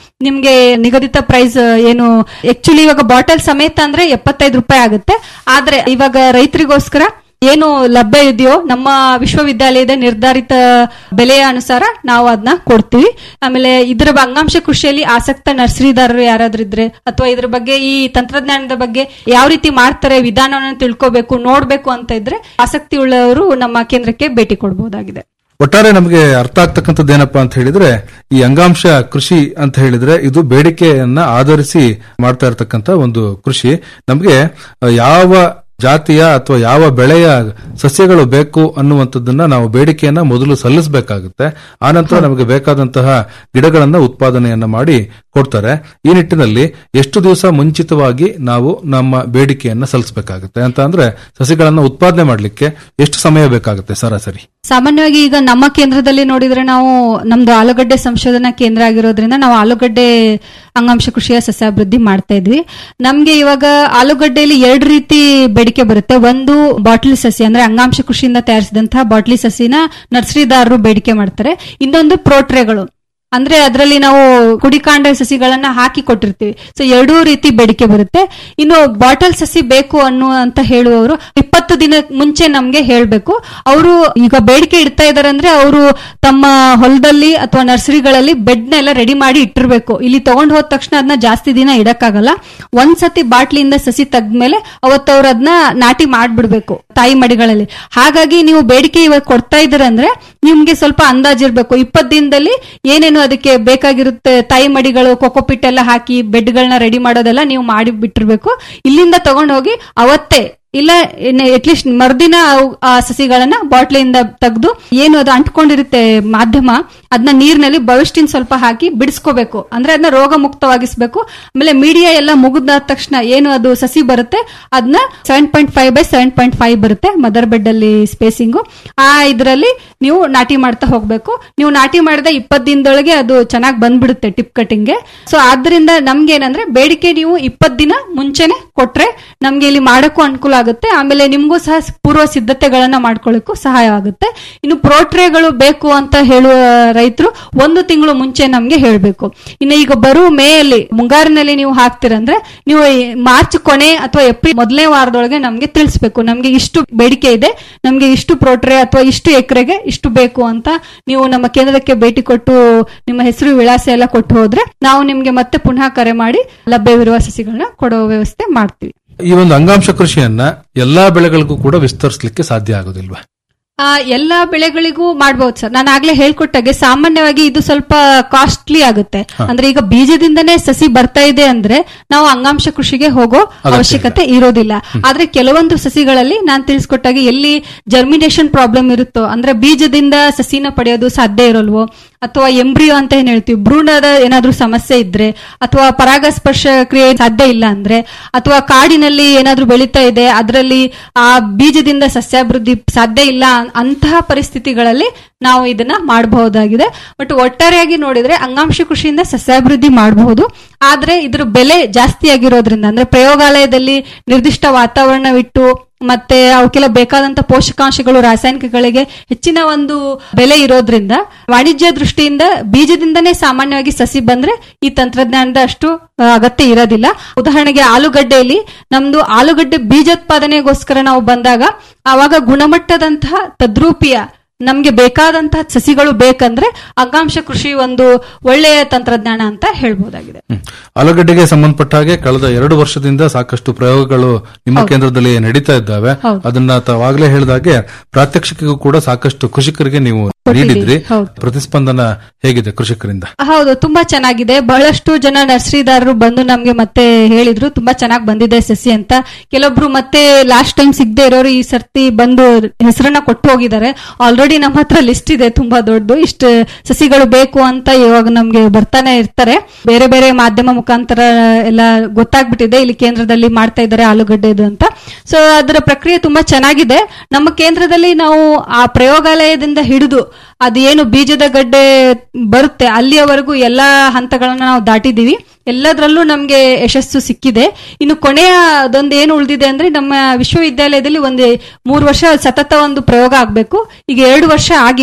ನಿಮ್ಗೆ ನಿಗದಿತ ಪ್ರೈಸ್ ಏನು ಆಕ್ಚುಲಿ ಇವಾಗ ಬಾಟಲ್ ಸಮೇತ ಅಂದ್ರೆ ಎಪ್ಪತ್ತೈದು ರೂಪಾಯಿ ಆಗುತ್ತೆ ಆದ್ರೆ ಇವಾಗ ರೈತರಿಗೋಸ್ಕರ ಏನು ಲಭ್ಯ ಇದೆಯೋ ನಮ್ಮ ವಿಶ್ವವಿದ್ಯಾಲಯದ ನಿರ್ಧಾರಿತ ಬೆಲೆಯ ಅನುಸಾರ ನಾವು ಅದನ್ನ ಕೊಡ್ತೀವಿ ಆಮೇಲೆ ಇದರ ಅಂಗಾಂಶ ಕೃಷಿಯಲ್ಲಿ ಆಸಕ್ತ ನರ್ಸರಿದಾರರು ಯಾರಾದ್ರೂ ಇದ್ರೆ ಅಥವಾ ಇದ್ರ ಬಗ್ಗೆ ಈ ತಂತ್ರಜ್ಞಾನದ ಬಗ್ಗೆ ಯಾವ ರೀತಿ ಮಾಡ್ತಾರೆ ವಿಧಾನವನ್ನು ತಿಳ್ಕೋಬೇಕು ನೋಡ್ಬೇಕು ಅಂತ ಇದ್ರೆ ಆಸಕ್ತಿ ಉಳ್ಳವರು ನಮ್ಮ ಕೇಂದ್ರಕ್ಕೆ ಭೇಟಿ ಕೊಡಬಹುದಾಗಿದೆ ಒಟ್ಟಾರೆ ನಮಗೆ ಅರ್ಥ ಆಗ್ತಕ್ಕಂಥದ್ದು ಏನಪ್ಪಾ ಅಂತ ಹೇಳಿದ್ರೆ ಈ ಅಂಗಾಂಶ ಕೃಷಿ ಅಂತ ಹೇಳಿದ್ರೆ ಇದು ಬೇಡಿಕೆಯನ್ನ ಆಧರಿಸಿ ಮಾಡ್ತಾ ಇರತಕ್ಕಂತ ಒಂದು ಕೃಷಿ ನಮಗೆ ಅಹ್, ಯಾವ ಜಾತಿಯ ಅಥವಾ ಯಾವ ಬೆಳೆಯ ಸಸ್ಯಗಳು ಬೇಕು ಅನ್ನುವಂಥದ್ದನ್ನ ನಾವು ಬೇಡಿಕೆಯನ್ನ ಮೊದಲು ಸಲ್ಲಿಸಬೇಕಾಗುತ್ತೆ ಆನಂತರ ನಮಗೆ ಬೇಕಾದಂತಹ ಗಿಡಗಳನ್ನ ಉತ್ಪಾದನೆಯನ್ನ ಮಾಡಿ ಕೊಡ್ತಾರೆ ಈ ನಿಟ್ಟಿನಲ್ಲಿ ಎಷ್ಟು ದಿವಸ ಮುಂಚಿತವಾಗಿ ನಾವು ನಮ್ಮ ಬೇಡಿಕೆಯನ್ನ ಸಲ್ಲಿಸಬೇಕಾಗುತ್ತೆ ಅಂತ ಅಂದ್ರೆ ಸಸಿಗಳನ್ನ ಉತ್ಪಾದನೆ ಮಾಡಲಿಕ್ಕೆ ಎಷ್ಟು ಸಮಯ ಬೇಕಾಗುತ್ತೆ ಸರಾಸರಿ ಸಾಮಾನ್ಯವಾಗಿ ಈಗ ನಮ್ಮ ಕೇಂದ್ರದಲ್ಲಿ ನೋಡಿದ್ರೆ ನಾವು ನಮ್ದು ಆಲೂಗಡ್ಡೆ ಸಂಶೋಧನಾ ಕೇಂದ್ರ ಆಗಿರೋದ್ರಿಂದ ನಾವು ಆಲೂಗಡ್ಡೆ ಅಂಗಾಂಶ ಕೃಷಿಯ ಸಸ್ಯಾಭಿವೃದ್ಧಿ ಮಾಡ್ತಾ ಇದ್ವಿ ನಮ್ಗೆ ಇವಾಗ ಆಲೂಗಡ್ಡೆಯಲ್ಲಿ ಎರಡು ರೀತಿ ಬೇಡಿಕೆ ಬರುತ್ತೆ ಒಂದು ಬಾಟ್ಲಿ ಸಸಿ ಅಂದ್ರೆ ಅಂಗಾಂಶ ಕೃಷಿಯಿಂದ ತಯಾರಿಸಿದಂತಹ ಬಾಟ್ಲಿ ಸಸಿನ ನರ್ಸರಿದಾರರು ಬೇಡಿಕೆ ಮಾಡ್ತಾರೆ ಇನ್ನೊಂದು ಪ್ರೋಟ್ರೆಗಳು ಅಂದ್ರೆ ಅದರಲ್ಲಿ ನಾವು ಕುಡಿಕಾಂಡ ಸಸಿಗಳನ್ನ ಹಾಕಿ ಕೊಟ್ಟಿರ್ತೀವಿ ಸೊ ಎರಡೂ ರೀತಿ ಬೇಡಿಕೆ ಬರುತ್ತೆ ಇನ್ನು ಬಾಟಲ್ ಸಸಿ ಬೇಕು ಅನ್ನೋ ಅಂತ ಹೇಳುವವರು ಇಪ್ಪತ್ತು ದಿನ ಮುಂಚೆ ನಮ್ಗೆ ಹೇಳ್ಬೇಕು ಅವರು ಈಗ ಬೇಡಿಕೆ ಇಡ್ತಾ ಇದಾರೆ ಅಂದ್ರೆ ಅವರು ತಮ್ಮ ಹೊಲದಲ್ಲಿ ಅಥವಾ ನರ್ಸರಿಗಳಲ್ಲಿ ಬೆಡ್ ನೆಲ್ಲ ರೆಡಿ ಮಾಡಿ ಇಟ್ಟಿರ್ಬೇಕು ಇಲ್ಲಿ ತಗೊಂಡ್ ಹೋದ ತಕ್ಷಣ ಅದನ್ನ ಜಾಸ್ತಿ ದಿನ ಇಡಕ್ಕಾಗಲ್ಲ ಒಂದ್ಸತಿ ಬಾಟ್ಲಿಯಿಂದ ಸಸಿ ತೆಗ್ದ್ಮೇಲೆ ಅವತ್ತು ಅವ್ರು ಅದನ್ನ ನಾಟಿ ಮಾಡ್ಬಿಡ್ಬೇಕು ತಾಯಿ ಮಡಿಗಳಲ್ಲಿ ಹಾಗಾಗಿ ನೀವು ಬೇಡಿಕೆ ಇವಾಗ ಕೊಡ್ತಾ ಇದ್ದೀರಂದ್ರೆ ನಿಮ್ಗೆ ಸ್ವಲ್ಪ ಅಂದಾಜಿರ್ಬೇಕು ಇಪ್ಪತ್ತು ದಿನದಲ್ಲಿ ಏನೇನು ಅದಕ್ಕೆ ಬೇಕಾಗಿರುತ್ತೆ ತಾಯಿ ಮಡಿಗಳು ಕೊಕೊಪಿಟ್ ಎಲ್ಲ ಹಾಕಿ ಬೆಡ್ಗಳನ್ನ ರೆಡಿ ಮಾಡೋದೆಲ್ಲ ನೀವು ಮಾಡಿ ಬಿಟ್ಟಿರ್ಬೇಕು ಇಲ್ಲಿಂದ ತಗೊಂಡ್ ಹೋಗಿ ಅವತ್ತೇ ಇಲ್ಲ ಅಟ್ಲೀಸ್ಟ್ ಮರ್ದಿನ ಅವು- ಆ ಸಸಿಗಳನ್ನ ಬಾಟ್ಲಿಯಿಂದ ತೆಗೆದು ಏನು ಅದು ಅಂಟ್ಕೊಂಡಿರುತ್ತೆ ಮಾಧ್ಯಮ ಅದನ್ನ ನೀರಿನಲ್ಲಿ ಭವಿಷ್ಟಿನ್ ಸ್ವಲ್ಪ ಹಾಕಿ ಬಿಡಿಸ್ಕೋಬೇಕು ಅಂದ್ರೆ ಅದನ್ನ ರೋಗ ಮುಕ್ತವಾಗಿಸ್ಬೇಕು ಆಮೇಲೆ ಮೀಡಿಯಾ ಎಲ್ಲ ಮುಗಿದಾದ ತಕ್ಷಣ ಏನು ಅದು ಸಸಿ ಬರುತ್ತೆ ಅದನ್ನ seven point five by seven point five ಬರುತ್ತೆ ಮದರ್ ಬೆಡ್ ಅಲ್ಲಿ ಸ್ಪೇಸಿಂಗು ಆ ಇದರಲ್ಲಿ ನೀವು ನಾಟಿ ಮಾಡ್ತಾ ಹೋಗ್ಬೇಕು ನೀವು ನಾಟಿ ಮಾಡಿದ ಇಪ್ಪತ್ತು ದಿನದೊಳಗೆ ಅದು ಚೆನ್ನಾಗಿ ಬಂದ್ಬಿಡುತ್ತೆ ಟಿಪ್ ಕಟಿಂಗ್ಗೆ ಸೊ ಆದ್ರಿಂದ ನಮ್ಗೆ ಏನಂದ್ರೆ ಬೇಡಿಕೆ ನೀವು ಇಪ್ಪತ್ತು ದಿನ ಮುಂಚೆನೆ ಕೊಟ್ರೆ ನಮ್ಗೆ ಇಲ್ಲಿ ಮಾಡಕ್ಕೂ ಅನುಕೂಲ ಆಗುತ್ತೆ ಆಮೇಲೆ ನಿಮ್ಗೂ ಸಹ ಪೂರ್ವ ಸಿದ್ಧತೆಗಳನ್ನ ಮಾಡ್ಕೊಳ್ಳಿಕ್ಕೂ ಸಹಾಯ ಆಗುತ್ತೆ ಇನ್ನು ಪ್ರೋಟ್ರೇಗಳು ಬೇಕು ಅಂತ ಹೇಳುವ ರೈತರು ಒಂದು ತಿಂಗಳು ಮುಂಚೆ ನಮ್ಗೆ ಹೇಳ್ಬೇಕು ಇನ್ನು ಈಗ ಬರುವ ಮೇ ಅಲ್ಲಿ ಮುಂಗಾರಿನಲ್ಲಿ ನೀವು ಹಾಕ್ತಿರಂದ್ರೆ ನೀವು ಈ ಮಾರ್ಚ್ ಕೊನೆ ಅಥವಾ ಏಪ್ರಿಲ್ ಮೊದಲನೇ ವಾರದೊಳಗೆ ನಮ್ಗೆ ತಿಳಿಸ್ಬೇಕು ನಮ್ಗೆ ಇಷ್ಟು ಬೇಡಿಕೆ ಇದೆ ನಮ್ಗೆ ಇಷ್ಟು ಪ್ರೋಟ್ರೆ ಅಥವಾ ಇಷ್ಟು ಎಕರೆಗೆ ಇಷ್ಟು ಬೇಕು ಅಂತ ನೀವು ನಮ್ಮ ಕೇಂದ್ರಕ್ಕೆ ಭೇಟಿ ಕೊಟ್ಟು ನಿಮ್ಮ ಹೆಸರು ವಿಳಾಸ ಎಲ್ಲ ಕೊಟ್ಟು ಹೋದ್ರೆ ನಾವು ನಿಮ್ಗೆ ಮತ್ತೆ ಪುನಃ ಕರೆ ಮಾಡಿ ಲಭ್ಯವಿರುವ ಸಸಿಗಳನ್ನ ಕೊಡೋ ವ್ಯವಸ್ಥೆ ಮಾಡ್ತೀವಿ ಈ ಒಂದು ಅಂಗಾಂಶ ಕೃಷಿಯನ್ನ ಎಲ್ಲಾ ಬೆಳೆಗಳಿಗೂ ಕೂಡ ವಿಸ್ತರಿಸಲಿಕ್ಕೆ ಸಾಧ್ಯ ಆಗೋದಿಲ್ವಾ ಆ, ಎಲ್ಲಾ ಬೆಳೆಗಳಿಗೂ ಮಾಡಬಹುದು ಸರ್ ನಾನು ಆಗ್ಲೇ ಹೇಳ್ಕೊಟ್ಟಾಗೆ ಸಾಮಾನ್ಯವಾಗಿ ಇದು ಸ್ವಲ್ಪ ಕಾಸ್ಟ್ಲಿ ಆಗುತ್ತೆ ಅಂದ್ರೆ ಈಗ ಬೀಜದಿಂದನೇ ಸಸಿ ಬರ್ತಾ ಇದೆ ಅಂದ್ರೆ ನಾವು ಅಂಗಾಂಶ ಕೃಷಿಗೆ ಹೋಗೋ ಅವಶ್ಯಕತೆ ಇರೋದಿಲ್ಲ ಆದ್ರೆ ಕೆಲವೊಂದು ಸಸಿಗಳಲ್ಲಿ ನಾನು ತಿಳಿಸ್ಕೊಟ್ಟಾಗೆ ಎಲ್ಲಿ ಜರ್ಮಿನೇಷನ್ ಪ್ರಾಬ್ಲಮ್ ಇರುತ್ತೋ ಅಂದ್ರೆ ಬೀಜದಿಂದ ಸಸಿನ ಪಡೆಯೋದು ಸಾಧ್ಯ ಇರೋಲ್ವೋ ಅಥವಾ ಎಂಬ್ರಿಯೋ ಅಂತ ಏನ್ ಹೇಳ್ತೀವಿ ಭ್ರೂಣದ ಏನಾದ್ರೂ ಸಮಸ್ಯೆ ಇದ್ರೆ ಅಥವಾ ಪರಾಗಸ್ಪರ್ಶ ಕ್ರಿಯೆ ಸಾಧ್ಯ ಇಲ್ಲ ಅಂದ್ರೆ ಅಥವಾ ಕಾಡಿನಲ್ಲಿ ಏನಾದ್ರೂ ಬೆಳೀತಾ ಇದೆ ಅದರಲ್ಲಿ ಆ ಬೀಜದಿಂದ ಸಸ್ಯಾಭಿವೃದ್ಧಿ ಸಾಧ್ಯ ಇಲ್ಲ ಅನ್- ಅಂತಹ ಪರಿಸ್ಥಿತಿಗಳಲ್ಲಿ ನಾವು ಇದನ್ನ ಮಾಡಬಹುದಾಗಿದೆ ಬಟ್ ಒಟ್ಟಾರೆಯಾಗಿ ನೋಡಿದ್ರೆ ಅಂಗಾಂಶ ಕೃಷಿಯಿಂದ ಸಸ್ಯಾಭಿವೃದ್ಧಿ ಮಾಡಬಹುದು ಆದ್ರೆ ಇದ್ರ ಬೆಲೆ ಜಾಸ್ತಿ ಆಗಿರೋದ್ರಿಂದ ಅಂದ್ರೆ ಪ್ರಯೋಗಾಲಯದಲ್ಲಿ ನಿರ್ದಿಷ್ಟ ವಾತಾವರಣವಿಟ್ಟು ಮತ್ತೆ ಅವಕ್ಕೆಲ್ಲ ಬೇಕಾದಂತ ಪೋಷಕಾಂಶಗಳು ರಾಸಾಯನಿಕಗಳಿಗೆ ಹೆಚ್ಚಿನ ಒಂದು ಬೆಲೆ ಇರೋದ್ರಿಂದ ವಾಣಿಜ್ಯ ದೃಷ್ಟಿಯಿಂದ ಬೀಜದಿಂದನೇ ಸಾಮಾನ್ಯವಾಗಿ ಸಸಿ ಬಂದ್ರೆ ಈ ತಂತ್ರಜ್ಞಾನದ ಅಷ್ಟು ಆ, ಅಗತ್ಯ ಇರೋದಿಲ್ಲ ಉದಾಹರಣೆಗೆ ಆಲೂಗಡ್ಡೆಯಲ್ಲಿ ನಮ್ದು ಆಲೂಗಡ್ಡೆ ಬೀಜೋತ್ಪಾದನೆಗೋಸ್ಕರ ನಾವು ಬಂದಾಗ ಆವಾಗ ಗುಣಮಟ್ಟದಂತಹ ತದ್ರೂಪಿಯ ನಮ್ಗೆ ಬೇಕಾದಂತಹ ಸಸಿಗಳು ಬೇಕಂದ್ರೆ ಅಂಗಾಂಶ ಕೃಷಿ ಒಂದು ಒಳ್ಳೆಯ ತಂತ್ರಜ್ಞಾನ ಅಂತ ಹೇಳ್ಬೋದಾಗಿದೆ ಆಲೂಗಡ್ಡೆಗೆ ಸಂಬಂಧಪಟ್ಟ ಹಾಗೆ ಕಳೆದ ಎರಡು ವರ್ಷದಿಂದ ಸಾಕಷ್ಟು ಪ್ರಯೋಗಗಳು ನಿಮ್ಮ ಕೇಂದ್ರದಲ್ಲಿ ನಡೀತಾ ಇದ್ದಾವೆ ಹೌದು. ಅದನ್ನ ತಾವಾಗಲೇ ಹೇಳಿದಾಗೆ ಪ್ರಾತ್ಯಕ್ಷಿಕೆಗೂ ಕೂಡ ಸಾಕಷ್ಟು ಕೃಷಿಕರಿಗೆ ನೀವು ಕೊಟ್ಟಿದ್ದೀವಿ. ನೀಡಿದ್ರಿ ಹೌದು. ಪ್ರತಿಸ್ಪಂದನ ಹೇಗಿದೆ ಕೃಷಿಕರಿಂದ ಹೌದು ತುಂಬಾ ಚೆನ್ನಾಗಿದೆ ಬಹಳಷ್ಟು ಜನ ನರ್ಸರಿದಾರರು ಬಂದು ನಮ್ಗೆ ಮತ್ತೆ ಹೇಳಿದ್ರು ತುಂಬಾ ಚೆನ್ನಾಗಿ ಬಂದಿದೆ ಸಸಿ ಅಂತ ಕೆಲವೊಬ್ರು ಮತ್ತೆ ಲಾಸ್ಟ್ ಟೈಮ್ ಸಿಗದೆ ಇರೋರು ಈ ಸರ್ತಿ ಬಂದು ಹೆಸರನ್ನ ಕೊಟ್ಟು ಹೋಗಿದ್ದಾರೆ ಆಲ್ರೆಡಿ ನಮ್ಮ ಹತ್ರ ಲಿಸ್ಟ್ ಇದೆ ತುಂಬಾ ದೊಡ್ಡದು ಇಷ್ಟು ಸಸಿಗಳು ಬೇಕು ಅಂತ ಇವಾಗ ನಮ್ಗೆ ಬರ್ತಾನೆ ಇರ್ತಾರೆ ಬೇರೆ ಬೇರೆ ಮಾಧ್ಯಮ ಮುಖಾಂತರ ಎಲ್ಲ ಗೊತ್ತಾಗ್ಬಿಟ್ಟಿದೆ ಇಲ್ಲಿ ಕೇಂದ್ರದಲ್ಲಿ ಮಾಡ್ತಾ ಇದ್ದಾರೆ ಆಲೂಗಡ್ಡೆದು ಅಂತ ಸೊ ಅದರ ಪ್ರಕ್ರಿಯೆ ತುಂಬಾ ಚೆನ್ನಾಗಿದೆ ನಮ್ಮ ಕೇಂದ್ರದಲ್ಲಿ ನಾವು ಆ ಪ್ರಯೋಗಾಲಯದಿಂದ ಹಿಡಿದು ಅದೇನು ಬೀಜದ ಗಡ್ಡೆ ಬರುತ್ತೆ ಅಲ್ಲಿಯವರೆಗೂ ಎಲ್ಲಾ ಹಂತಗಳನ್ನ ನಾವು ದಾಟಿದೀವಿ ಎಲ್ಲದರಲ್ಲೂ ನಮ್ಗೆ ಯಶಸ್ಸು ಸಿಕ್ಕಿದೆ ಇನ್ನು ಕೊನೆಯ ಅದೊಂದು ಏನು ಉಳಿದಿದೆ ಅಂದ್ರೆ ನಮ್ಮ ವಿಶ್ವವಿದ್ಯಾಲಯದಲ್ಲಿ ಒಂದು ಮೂರು ವರ್ಷ ಸತತ ಒಂದು ಪ್ರಯೋಗ ಆಗ್ಬೇಕು ಈಗ ಎರಡು ವರ್ಷ ಆಗಿದೆ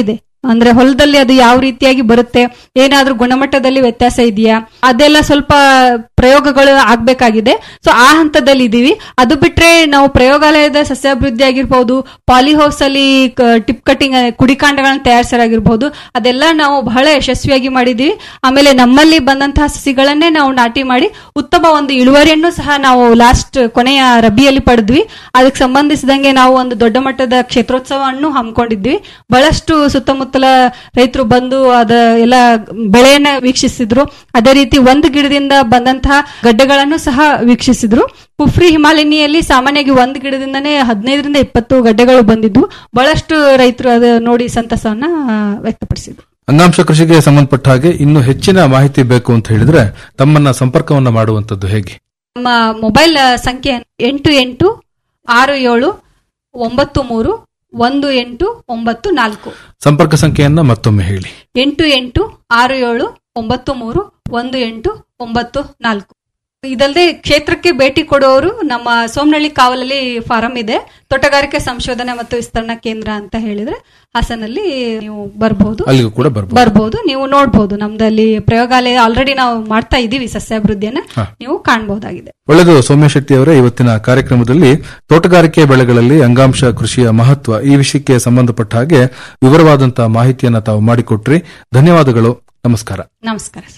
ಅಂದ್ರೆ ಹೊಲದಲ್ಲಿ ಅದು ಯಾವ ರೀತಿಯಾಗಿ ಬರುತ್ತೆ ಏನಾದ್ರೂ ಗುಣಮಟ್ಟದಲ್ಲಿ ವ್ಯತ್ಯಾಸ ಇದೆಯಾ ಅದೆಲ್ಲ ಸ್ವಲ್ಪ ಪ್ರಯೋಗಗಳು ಆಗ್ಬೇಕಾಗಿದೆ ಸೊ ಆ ಹಂತದಲ್ಲಿ ಇದೀವಿ ಅದು ಬಿಟ್ರೆ ನಾವು ಪ್ರಯೋಗಾಲಯದ ಸಸ್ಯಾಭಿವೃದ್ಧಿ ಆಗಿರ್ಬೋದು ಪಾಲಿಹೌಸ್ ಅಲ್ಲಿ ಟಿಪ್ ಕಟಿಂಗ್ ಕುಡಿಕಾಂಡಗಳನ್ನ ತಯಾರಿಸಲಾಗಿರ್ಬೋದು ಅದೆಲ್ಲ ನಾವು ಬಹಳ ಯಶಸ್ವಿಯಾಗಿ ಮಾಡಿದೀವಿ ಆಮೇಲೆ ನಮ್ಮಲ್ಲಿ ಬಂದಂತಹ ಸಸಿಗಳನ್ನೇ ನಾವು ನಾಟಿ ಮಾಡಿ ಉತ್ತಮ ಒಂದು ಇಳುವರಿಯನ್ನು ಸಹ ನಾವು ಲಾಸ್ಟ್ ಕೊನೆಯ ರಬಿಯಲ್ಲಿ ಪಡೆದ್ವಿ ಅದಕ್ಕೆ ಸಂಬಂಧಿಸಿದಂಗೆ ನಾವು ಒಂದು ದೊಡ್ಡ ಮಟ್ಟದ ಕ್ಷೇತ್ರೋತ್ಸವವನ್ನು ಹಮ್ಮಿಕೊಂಡಿದ್ವಿ ಬಹಳಷ್ಟು ಸುತ್ತಮುತ್ತಲ ರೈತರು ಬಂದು ಅದ ಎಲ್ಲ ಬೆಳೆಯನ್ನ ವೀಕ್ಷಿಸಿದ್ರು ಅದೇ ರೀತಿ ಒಂದು ಗಿಡದಿಂದ ಬಂದಂತಹ ಗಡ್ಡೆಗಳನ್ನು ಸಹ ವೀಕ್ಷಿಸಿದ್ರು ಕುಫ್ರಿ ಹಿಮಾಲಿನಿಯಲ್ಲಿ ಸಾಮಾನ್ಯವಾಗಿ ಒಂದು ಗಿಡದಿಂದನೇ ಹದಿನೈದರಿಂದ ಇಪ್ಪತ್ತು ಗಡ್ಡೆಗಳು ಬಂದಿದ್ವು ಬಹಳಷ್ಟು ರೈತರು ಅದು ನೋಡಿ ಸಂತಸವನ್ನ ವ್ಯಕ್ತಪಡಿಸಿದ್ರು ಅಂಗಾಂಶ ಕೃಷಿಗೆ ಸಂಬಂಧಪಟ್ಟ ಹಾಗೆ ಇನ್ನು ಹೆಚ್ಚಿನ ಮಾಹಿತಿ ಬೇಕು ಅಂತ ಹೇಳಿದ್ರೆ ತಮ್ಮನ್ನ ಸಂಪರ್ಕವನ್ನ ಮಾಡುವಂತದ್ದು ಹೇಗೆ ನಮ್ಮ ಮೊಬೈಲ್ ಸಂಖ್ಯೆ ಎಂಟು ಎಂಟು ಆರು ಏಳು ಒಂಬತ್ತು ಮೂರು ಒಂದು ಎಂಟು ಒಂಬತ್ತು ನಾಲ್ಕು ಸಂಪರ್ಕ ಸಂಖ್ಯೆಯನ್ನ ಮತ್ತೊಮ್ಮೆ ಹೇಳಿ ಎಂಟು ಎಂಟು ಆರು ಏಳು ಒಂಬತ್ತು ಮೂರು ಒಂದು ಎಂಟು ಒಂಬತ್ತು ನಾಲ್ಕು ಇದಲ್ಲದೆ ಕ್ಷೇತ್ರಕ್ಕೆ ಭೇಟಿ ಕೊಡುವವರು ನಮ್ಮ ಸೋಮನಹಳ್ಳಿ ಕಾವಲಲ್ಲಿ ಫಾರಂ ಇದೆ ತೋಟಗಾರಿಕೆ ಸಂಶೋಧನೆ ಮತ್ತು ವಿಸ್ತರಣಾ ಕೇಂದ್ರ ಅಂತ ಹೇಳಿದ್ರೆ ಹಾಸನಲ್ಲಿ ನೀವು ಬರಬಹುದು ಅಲ್ಲಿಗೂ ಕೂಡ ಬರ್ಬೋದು ಬರ್ಬೋದು ನೀವು ನೋಡ್ಬೋದು ನಮ್ದಲ್ಲಿ ಪ್ರಯೋಗಾಲಯ ಆಲ್ರೆಡಿ ನಾವು ಮಾಡ್ತಾ ಇದೀವಿ ಸಸ್ಯಾಭಿವೃದ್ಧಿಯನ್ನ ಹಾ. ನೀವು ಕಾಣಬಹುದಾಗಿದೆ ಒಳ್ಳೆಯದು ಸೌಮ್ಯ ಶೆಟ್ಟಿ ಅವರೇ ಇವತ್ತಿನ ಕಾರ್ಯಕ್ರಮದಲ್ಲಿ ತೋಟಗಾರಿಕೆ ಬೆಳೆಗಳಲ್ಲಿ ಅಂಗಾಂಶ ಕೃಷಿಯ ಮಹತ್ವ ಈ ವಿಷಯಕ್ಕೆ ಸಂಬಂಧಪಟ್ಟ ಹಾಗೆ ವಿವರವಾದಂತಹ ಮಾಹಿತಿಯನ್ನ ತಾವು ಮಾಡಿಕೊಟ್ರಿ ಧನ್ಯವಾದಗಳು ನಮಸ್ಕಾರ ನಮಸ್ಕಾರ ಸರ್.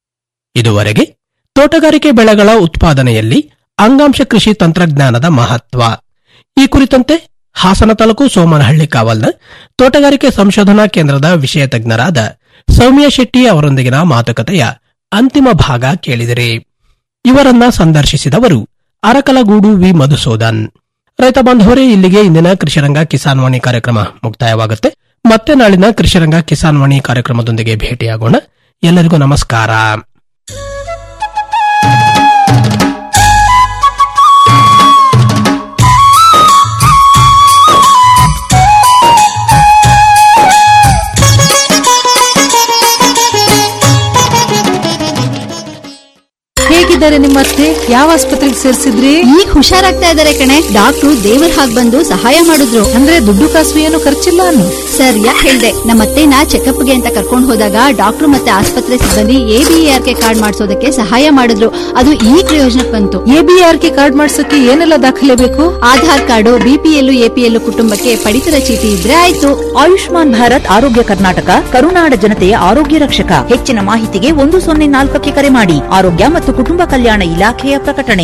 ಇದುವರೆಗೆ ತೋಟಗಾರಿಕೆ ಬೆಳೆಗಳ ಉತ್ಪಾದನೆಯಲ್ಲಿ ಅಂಗಾಂಶ ಕೃಷಿ ತಂತ್ರಜ್ಞಾನದ ಮಹತ್ವ ಈ ಕುರಿತಂತೆ ಹಾಸನ ತಾಲೂಕು ಸೋಮನಹಳ್ಳಿ ಕಾವಲ್ನ ತೋಟಗಾರಿಕೆ ಸಂಶೋಧನಾ ಕೇಂದ್ರದ ವಿಷಯ ತಜ್ಞರಾದ ಸೌಮ್ಯ ಶೆಟ್ಟಿ ಅವರೊಂದಿಗಿನ ಮಾತುಕತೆಯ ಅಂತಿಮ ಭಾಗ ಕೇಳಿದಿರಿ ಇವರನ್ನ ಸಂದರ್ಶಿಸಿದವರು ಅರಕಲಗೂಡು ವಿ ಮಧುಸೂದನ್ ರೈತ ಬಾಂಧವರೇ ಇಲ್ಲಿಗೆ ಇಂದಿನ ಕೃಷಿರಂಗ ಕಿಸಾನ್ ವಾಣಿ ಕಾರ್ಯಕ್ರಮ ಮುಕ್ತಾಯವಾಗುತ್ತೆ ಮತ್ತೆ ನಾಳಿನ ಕೃಷಿರಂಗ ಕಿಸಾನ್ ವಾಣಿ ಕಾರ್ಯಕ್ರಮದೊಂದಿಗೆ ಭೇಟಿಯಾಗೋಣ ಎಲ್ಲರಿಗೂ ನಮಸ್ಕಾರ ಹೇಗಿದ್ದಾರೆ ನಿಮ್ಮ ಅತ್ತೆ ಯಾವ ಆಸ್ಪತ್ರೆಗೆ ಸೇರಿಸಿದ್ರಿ ಈಗ ಹುಷಾರಾಗ್ತಾ ಇದಾರೆ ಕಣೆ ಡಾಕ್ಟ್ರು ದೇವ್ರ ಹಾಗ್ ಬಂದು ಸಹಾಯ ಮಾಡಿದ್ರು ಅಂದ್ರೆ ದುಡ್ಡು ಕಾಸು ಏನು ಖರ್ಚಿಲ್ಲ ಅನ್ನು ಸರ್ ಯಾಕೆ ಹೇಳ್ದೆ ನಮ್ಮ ಅತ್ತೆನ ಚೆಕಪ್ಗೆ ಅಂತ ಕರ್ಕೊಂಡು ಹೋದಾಗ ಡಾಕ್ಟ್ರು ಮತ್ತೆ ಆಸ್ಪತ್ರೆ ಸಿಬ್ಬಂದಿ ಎಬಿಆರ್ ಕೆ ಕಾರ್ಡ್ ಮಾಡಿಸೋದಕ್ಕೆ ಸಹಾಯ ಮಾಡಿದ್ರು ಅದು ಈ ಪ್ರಯೋಜನಕ್ಕೆ ಬಂತು ಎಬಿಆರ್ ಕೆ ಕಾರ್ಡ್ ಮಾಡ್ಸಕ್ಕೆ ಏನೆಲ್ಲ ದಾಖಲೆ ಬೇಕು ಆಧಾರ್ ಕಾರ್ಡು ಬಿಪಿಎಲ್ ಎಪಿಎಲ್ ಕುಟುಂಬಕ್ಕೆ ಪಡಿತರ ಚೀಟಿ ಇದ್ರೆ ಆಯ್ತು ಆಯುಷ್ಮಾನ್ ಭಾರತ್ ಆರೋಗ್ಯ ಕರ್ನಾಟಕ ಕರುನಾಡ ಜನತೆಯ ಆರೋಗ್ಯ ರಕ್ಷಕ ಹೆಚ್ಚಿನ ಮಾಹಿತಿಗೆ ಒಂದು ಸೊನ್ನೆ ನಾಲ್ಕಕ್ಕೆ ಕರೆ ಮಾಡಿ ಆರೋಗ್ಯ ಮತ್ತು ಕುಟುಂಬ ಕಲ್ಯಾಣ ಇಲಾಖೆಯ ಪ್ರಕಟಣೆ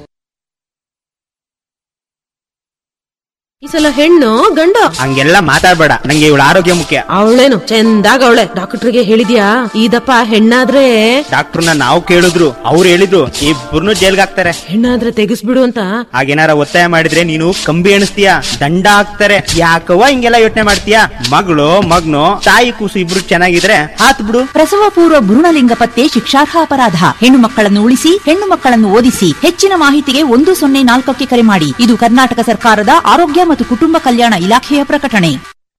ಈ ಸಲ ಹೆಣ್ಣು ಗಂಡ ಹಂಗೆಲ್ಲ ಮಾತಾಡ್ಬೇಡ ನಂಗೆ ಇವಳ ಆರೋಗ್ಯ ಮುಖ್ಯ ಅವಳೇನು ಚಂದಾಗ ಅವಳೆ ಡಾಕ್ಟರ್ಗೆ ಹೇಳಿದ್ಯಾ ಇದಪ್ಪ ಹೆಣ್ಣಾದ್ರೆ ಡಾಕ್ಟರ್ನ ನಾವು ಕೇಳಿದ್ರು ಅವ್ರು ಹೇಳಿದ್ರು ಇಬ್ಬರನ್ನು ಜೈಲ್ಗೆ ಹಾಕ್ತಾರೆ ಹೆಣ್ಣಾದ್ರೆ ತೆಗಿಸ್ಬಿಡು ಅಂತ ಹಾಗೇನಾರ ಒತ್ತಾಯ ಮಾಡಿದ್ರೆ ನೀನು ಕಂಬಿ ಎಣಿಸ್ತೀಯ ದಂಡ ಹಾಕ್ತಾರೆ ಯಾಕವ್ವ ಹಿಂಗೆಲ್ಲ ಯೋಚನೆ ಮಾಡ್ತೀಯ ಮಗಳು ಮಗ್ನು ತಾಯಿ ಕೂಸು ಇಬ್ರು ಚೆನ್ನಾಗಿದ್ರೆ ಹಾತ್ ಬಿಡು ಪ್ರಸವ ಪೂರ್ವ ಭ್ರೂಣಲಿಂಗ ಪತ್ತೆ ಶಿಕ್ಷಾರ್ಹ ಅಪರಾಧ ಹೆಣ್ಣು ಮಕ್ಕಳನ್ನು ಉಳಿಸಿ ಹೆಣ್ಣು ಮಕ್ಕಳನ್ನು ಓದಿಸಿ ಹೆಚ್ಚಿನ ಮಾಹಿತಿಗೆ ಒಂದು ಸೊನ್ನೆ ನಾಲ್ಕಕ್ಕೆ ಕರೆ ಮಾಡಿ ಇದು ಕರ್ನಾಟಕ ಸರ್ಕಾರದ ಆರೋಗ್ಯ ಮತ್ತು ಕುಟುಂಬ ಕಲ್ಯಾಣ ಇಲಾಖೆಯ ಪ್ರಕಟಣೆ